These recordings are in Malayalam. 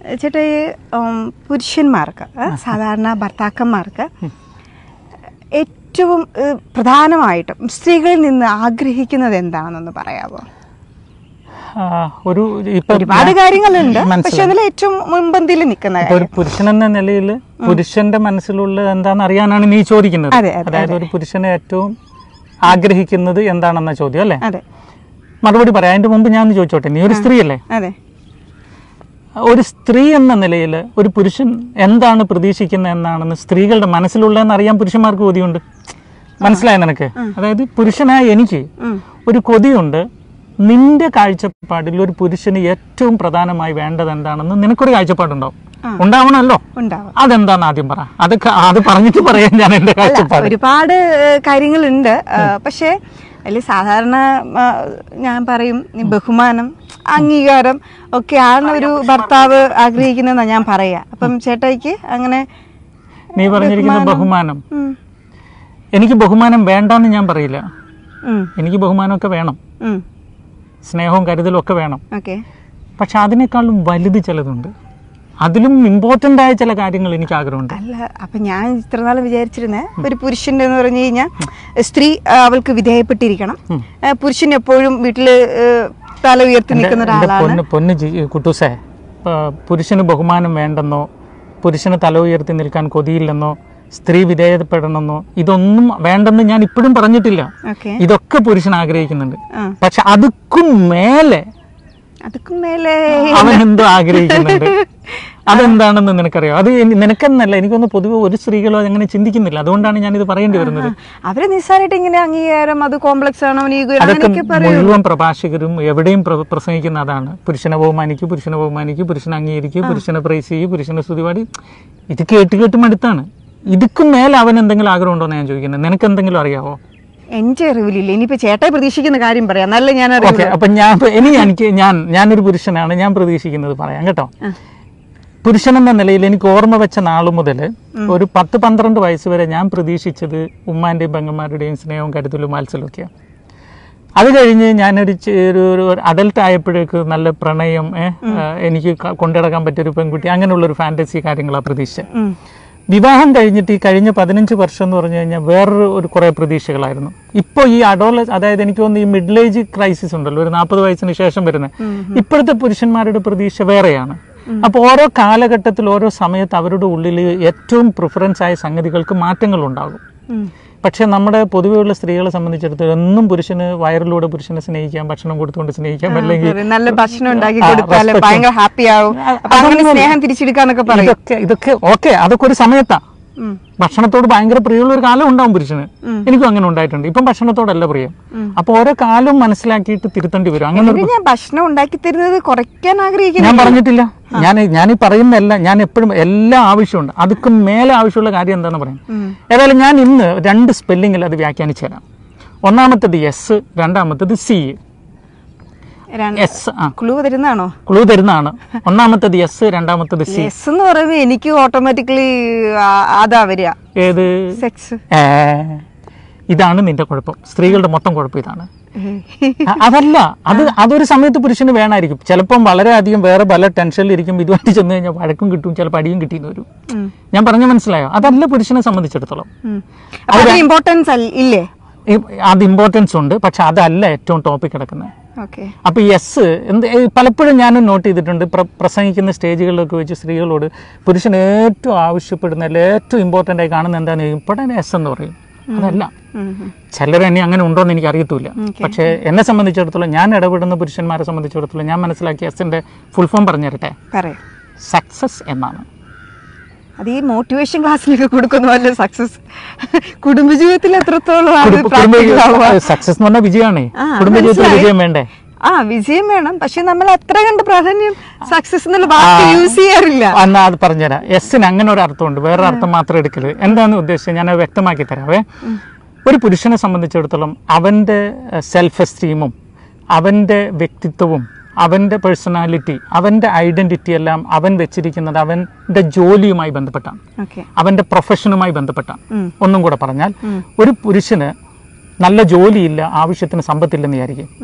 ചേട്ടാ ഈ ഉം, പുരുഷന്മാർക്ക് ആ, സാധാരണ ഭർത്താക്കന്മാർക്ക് ഏറ്റവും ഏഹ്, പ്രധാനമായിട്ടും സ്ത്രീകളിൽ നിന്ന് ആഗ്രഹിക്കുന്നത് എന്താണെന്നൊന്ന് പറയാമോ ആ, ഒരു ഇപ്പൊ ഒരുപാട് കാര്യങ്ങളുണ്ട് മനസ്സിലായി. പക്ഷെ അതിൽ ഏറ്റവും മുൻപന്തിയിൽ നിൽക്കുന്ന ഇപ്പൊ ഒരു പുരുഷൻ എന്ന നിലയിൽ പുരുഷന്റെ മനസ്സിലുള്ളത് എന്താണെന്ന് അറിയാനാണ് നീ ചോദിക്കുന്നത് അതെ, അതെ, അതായത് ഒരു പുരുഷനെ ഏറ്റവും ആഗ്രഹിക്കുന്നത് എന്താണെന്ന ചോദ്യം അല്ലേ അതെ മറുപടി പറയാം അതിന്റെ മുമ്പ് ഞാൻ ഒന്ന് ചോദിച്ചോട്ടെ നീ ഒരു സ്ത്രീയല്ലേ അതെ ഒരു സ്ത്രീ എന്ന നിലയിൽ ഒരു പുരുഷൻ എന്താണ് പ്രതീക്ഷിക്കുന്നത് എന്നാണെന്ന് സ്ത്രീകളുടെ മനസ്സിലുള്ളതെന്ന് അറിയാൻ പുരുഷന്മാർക്ക് കൊതിയുണ്ട് മനസ്സിലായ നിനക്ക് അതായത് പുരുഷനായ എനിക്ക് ഉം. ഒരു കൊതിയുണ്ട് നിന്റെ കാഴ്ചപ്പാടിൽ ഒരു പുരുഷന് ഏറ്റവും പ്രധാനമായി വേണ്ടത് എന്താണെന്ന് നിനക്കൊരു കാഴ്ചപ്പാടുണ്ടാവും ഉണ്ടാവണമല്ലോ ഉണ്ടാവും അതെന്താന്ന് ആദ്യം പറ അത് ക- അത് പറഞ്ഞിട്ട് പറയാൻ ഞാൻ എന്റെ കാഴ്ചപ്പാട് ഒരുപാട് ഏഹ്, കാര്യങ്ങളുണ്ട് ഏഹ്, പക്ഷേ അതിൽ സാധാരണ ആ, ഞാൻ പറയും ഈ ബഹുമാനം അംഗീകാരം ഒക്കെയാണ് ഒരു ഭർത്താവ് ആഗ്രഹിക്കുന്നതെന്നാണ് ഞാൻ പറയാ അപ്പം ചേട്ടായിക്ക് അങ്ങനെ നീ പറഞ്ഞിരിക്കുന്ന ബഹുമാനം ഉം, എനിക്ക് ബഹുമാനം വേണ്ടെന്ന് ഞാൻ പറയില്ല ഉം, എനിക്ക് ബഹുമാനമൊക്കെ വേണം ഉം. സ്നേഹവും കരുതലും ഒക്കെ വേണം ഓക്കെ പക്ഷെ അതിനേക്കാളും വലുത് ചിലതുണ്ട് അതിലും ഇമ്പോർട്ടൻ്റ് ആയ ചില കാര്യങ്ങൾ എനിക്ക് ആഗ്രഹമുണ്ട് അല്ല അപ്പൊ ഞാൻ ഇത്ര നാൾ വിചാരിച്ചിരുന്നേ ഒരു പുരുഷന്റെ എന്ന് പറഞ്ഞു കഴിഞ്ഞാൽ സ്ത്രീ ആ, അവൾക്ക് വിധേയപ്പെട്ടിരിക്കണം ആ, പുരുഷൻ എപ്പോഴും വീട്ടില് ഏ, തല ഉയർത്തി നിൽക്കുന്ന എൻ്റെ ഒരാളാണ് പൊന്ന് പൊന്ന് ജി- കുട്ടൂസേ ആ, പുരുഷന് ബഹുമാനം വേണ്ടെന്നോ പുരുഷന് തല ഉയർത്തി നിൽക്കാൻ കൊതിയില്ലെന്നോ സ്ത്രീ വിധേയപ്പെടണമെന്നോ ഇതൊന്നും വേണ്ടെന്ന് ഞാൻ ഇപ്പോഴും പറഞ്ഞിട്ടില്ല ഓക്കെ ഇതൊക്കെ പുരുഷൻ ആഗ്രഹിക്കുന്നുണ്ട് ആ പക്ഷെ അതുക്കും മേലെ അതുക്കും മേലെ അവൻ എന്തോ ആഗ്രഹിക്കുന്നുണ്ട് അതെന്താണെന്ന് നിനക്കറിയാം അത് എനി- നിനക്കെന്നല്ല എനിക്കൊന്ന് പൊതുവെ ഒരു സ്ത്രീകളും അങ്ങനെ ചിന്തിക്കുന്നില്ല അതുകൊണ്ടാണ് ഞാൻ ഇത് പറയേണ്ടി വരുന്നത് അവര് നിസ്സാരമായിട്ട് ഇങ്ങനെ അംഗീകാരം അത് കോംപ്ലക്സ് ആണോ നീ അതൊക്കെ അങ്ങനെയൊക്കെ പറയും മുഴുവൻ പ്രഭാഷകരും എവിടെയും പ്ര- പ്രസംഗിക്കുന്ന അതാണ് പുരുഷനെ ബഹുമാനിക്കൂ പുരുഷനെ ബഹുമാനിക്കൂ പുരുഷനെ അംഗീകരിക്കൂ പുരുഷനെ പ്രൈസ് ചെയ്യൂ പുരുഷനെ സ്തുതിപാടി ഇത് കേട്ട് കേട്ട് മടുത്താണ് ഇതുക്കും മേലെ അവൻ എന്തെങ്കിലും ആഗ്രഹം ഉണ്ടോ ഞാൻ ചോദിക്കുന്നത് നിനക്ക് എന്തെങ്കിലും അറിയാവോ എന്റെ അറിവിലില്ല ഇനിയിപ്പോ ചേട്ടായി പ്രതീക്ഷിക്കുന്ന കാര്യം പറയാം നല്ല ഞാൻ ഓക്കെ അറിയില്ല അപ്പൊ ഞാൻ ഇപ്പൊ ഇനി എനിക്ക് ഞാൻ ഞാനൊരു പുരുഷനാണ് ഞാൻ പ്രതീക്ഷിക്കുന്നത് പറയാം കേട്ടോ പുരുഷൻ എന്ന നിലയിൽ എനിക്ക് ഓർമ്മ വെച്ച നാളു മുതൽ ഒരു പത്ത് പന്ത്രണ്ട് വയസ്സ് വരെ ഞാൻ പ്രതീക്ഷിച്ചത് ഉമ്മാന്റെയും പെങ്ങന്മാരുടെയും സ്നേഹവും കരുതലും മത്സരവും ഒക്കെയാണ് അത് കഴിഞ്ഞ് ഞാനൊരു ചെ- ഒരു ഒരു അഡൽട്ട് ആയപ്പോഴേക്ക് നല്ല പ്രണയം ഏ, ആ, എനിക്ക് ക- കൊണ്ടുനടക്കാൻ പറ്റിയൊരു പെൺകുട്ടി അങ്ങനെയുള്ള ഒരു ഫാന്റസി കാര്യങ്ങളാണ് പ്രതീക്ഷിച്ചത് ഉം. വിവാഹം കഴിഞ്ഞിട്ട് ഈ കഴിഞ്ഞ പതിനഞ്ച് വർഷം എന്ന് പറഞ്ഞു കഴിഞ്ഞാൽ വേറൊരു ഒരു കുറേ പ്രതീക്ഷകളായിരുന്നു ഇപ്പോൾ ഈ അഡോള അതായത് എനിക്ക് തോന്നുന്നു ഈ മിഡിൽ ഏജ് ക്രൈസിസ് ഉണ്ടല്ലോ ഒരു നാൽപ്പത് വയസ്സിന് ശേഷം വരുന്നത് ഇപ്പോഴത്തെ പുരുഷന്മാരുടെ പ്രതീക്ഷ വേറെയാണ് അപ്പോൾ ഓരോ കാലഘട്ടത്തിൽ ഓരോ സമയത്ത് അവരുടെ ഉള്ളിൽ ഏറ്റവും പ്രിഫറൻസ് ആയ സംഗതികൾക്ക് മാറ്റങ്ങൾ ഉണ്ടാകും ഉം. പക്ഷെ നമ്മുടെ പൊതുവെയുള്ള സ്ത്രീകളെ സംബന്ധിച്ചിടത്തോളം എന്നും പുരുഷന് വയറിലൂടെ പുരുഷനെ സ്നേഹിക്കാം ഭക്ഷണം കൊടുത്തുകൊണ്ട് സ്നേഹിക്കാം അല്ലെങ്കിൽ ഒരു നല്ല ഭക്ഷണം ഉണ്ടാക്കി ആ, കൊടുത്താല് respect. ഭയങ്കര ഹാപ്പി ആവും ആ, അപ്പൊ അങ്ങനെ അതൊന്നും- സ്നേഹം തിരിച്ചെടുക്കാന്നൊക്കെ പറയും ഇതൊക്കെ ഇതൊക്കെ ഓക്കെ അതൊക്കെ ഒരു സമയത്താ ഉം. ഭക്ഷണത്തോട് ഭയങ്കര പ്രിയമുള്ള ഒരു കാലം ഉണ്ടാവും പുരുഷന് എനിക്കും അങ്ങനെ ഉണ്ടായിട്ടുണ്ട് ഇപ്പം ഭക്ഷണത്തോടല്ല പ്രിയം അപ്പൊ ഓരോ കാലവും മനസ്സിലാക്കിയിട്ട് തിരുത്തേണ്ടി വരും അങ്ങനെ ഒരു- ഇത് ഞാൻ ഭക്ഷണം ഉണ്ടാക്കി തരുന്നത് കുറയ്ക്കാൻ ആഗ്രഹിക്കുന്നു ഞാൻ പറഞ്ഞിട്ടില്ല ഞാൻ ഞാൻ ഈ പറയുന്നതല്ല ഞാൻ എപ്പോഴും എല്ലാ ആവശ്യമുണ്ട് അതൊക്കെ മേലെ ആവശ്യമുള്ള കാര്യം എന്താണെന്ന് പറയാം ഏതായാലും ഞാൻ ഇന്ന് രണ്ട് സ്പെല്ലിങ്ങിൽ അത് വ്യാഖ്യാനിച്ചു തരാം ഒന്നാമത്തത് എസ് രണ്ടാമത്തത് സി എസ് ആ ക്ലൂ തരുന്നതാണോ ക്ലൂ തരുന്നതാണ് ഒന്നാമത്തത് എസ് രണ്ടാമത്തത് സി എസ് എന്ന് പറയുമ്പോ എനിക്ക് ഓട്ടോമാറ്റിക്കലി അതാ വരിക ഏത് സെക്സ് ഏ, ഇതാണ് നിന്റെ കുഴപ്പം സ്ത്രീകളുടെ മൊത്തം കുഴപ്പം ഇതാണ് അ- അതല്ല അത് അതൊരു സമയത്ത് പുരുഷന് വേണമായിരിക്കും ചിലപ്പം വളരെയധികം വേറെ പല ടെൻഷനിൽ ഇരിക്കും ഇതുമായിട്ട് ചെന്ന് കഴിഞ്ഞാൽ വഴക്കും കിട്ടും ചിലപ്പോൾ അടിയും കിട്ടിയെന്ന് വരും ഞാൻ പറഞ്ഞ മനസ്സിലായോ അതല്ല പുരുഷനെ സംബന്ധിച്ചിടത്തോളം അപ്പൊ അതിന് ഇമ്പോർട്ടൻസ് ഇല്ലേ ഈ- അത് ഇമ്പോർട്ടൻസ് ഉണ്ട് പക്ഷെ അതല്ല ഏറ്റവും ടോപ്പിക് കിടക്കുന്നത് ഓക്കെ അപ്പോൾ എസ് എന്ത് ഏ, പലപ്പോഴും ഞാനും നോട്ട് ചെയ്തിട്ടുണ്ട് പ്ര- പ്രസംഗിക്കുന്ന സ്റ്റേജുകളിലൊക്കെ വെച്ച് സ്ത്രീകളോട് പുരുഷൻ ഏറ്റവും ആവശ്യപ്പെടുന്ന അല്ലെ ഏറ്റവും ഇമ്പോർട്ടൻ്റ് ആയി കാണുന്ന എന്താണെന്ന് ചോദിക്കും എസ് എന്ന് പറയും അതല്ല ചിലർ എന്നെ അങ്ങനെ ഉണ്ടോ എന്ന് എനിക്ക് അറിയത്തില്ല പക്ഷേ എന്നെ സംബന്ധിച്ചിടത്തോളം ഞാൻ ഇടപെടുന്ന പുരുഷന്മാരെ സംബന്ധിച്ചിടത്തോളം ഞാൻ മനസ്സിലാക്കിയ എസിൻ്റെ ഫുൾ ഫോം പറഞ്ഞു തരട്ടെ പറയാം സക്സസ് എന്നാണ് അത് ഈ മോട്ടിവേഷൻ ക്ലാസ്സിലൊക്കെ കൊടുക്കുന്ന പോലെ സക്സസ് കുടുംബജീവിതത്തിൽ എത്രത്തോളം അത് practical ആവുക? സക്സസ് എന്ന് പറഞ്ഞാൽ വിജയമാണേ ആ, കുടുംബജീവിതത്തിൽ മനസ്സിലായി. വിജയം വേണ്ടേ ആ വിജയം വേണം പക്ഷെ നമ്മൾ അത്ര കണ്ട് പ്രാധാന്യം സക്സസ് എന്നുള്ള വാക്ക് യൂസ് ചെയ്യാറില്ല എന്നാ അത് പറഞ്ഞുതരാം എസ്സിന് അങ്ങനെ ഒരു അർത്ഥമുണ്ട് വേറെ അർത്ഥം മാത്രം എടുക്കരുത് എന്താണെന്ന് ഉദ്ദേശിച്ചത് ഞാൻ അത് വ്യക്തമാക്കി തരാവേ ഒരു പുരുഷനെ സംബന്ധിച്ചിടത്തോളം അവൻ്റെ സെൽഫ് എസ്റ്റീമും അവൻ്റെ വ്യക്തിത്വവും അവൻ്റെ പേഴ്സണാലിറ്റി അവൻ്റെ ഐഡൻറ്റിറ്റി എല്ലാം അവൻ വെച്ചിരിക്കുന്നത് അവൻ്റെ ജോലിയുമായി ബന്ധപ്പെട്ടാണ് ഓക്കെ അവൻ്റെ പ്രൊഫഷനുമായി ബന്ധപ്പെട്ടാണ് ഒന്നും കൂടെ പറഞ്ഞാൽ ഒരു പുരുഷന് നല്ല ജോലിയില്ല ആവശ്യത്തിന് സമ്പത്തില്ലെന്ന് വിചാരിക്കും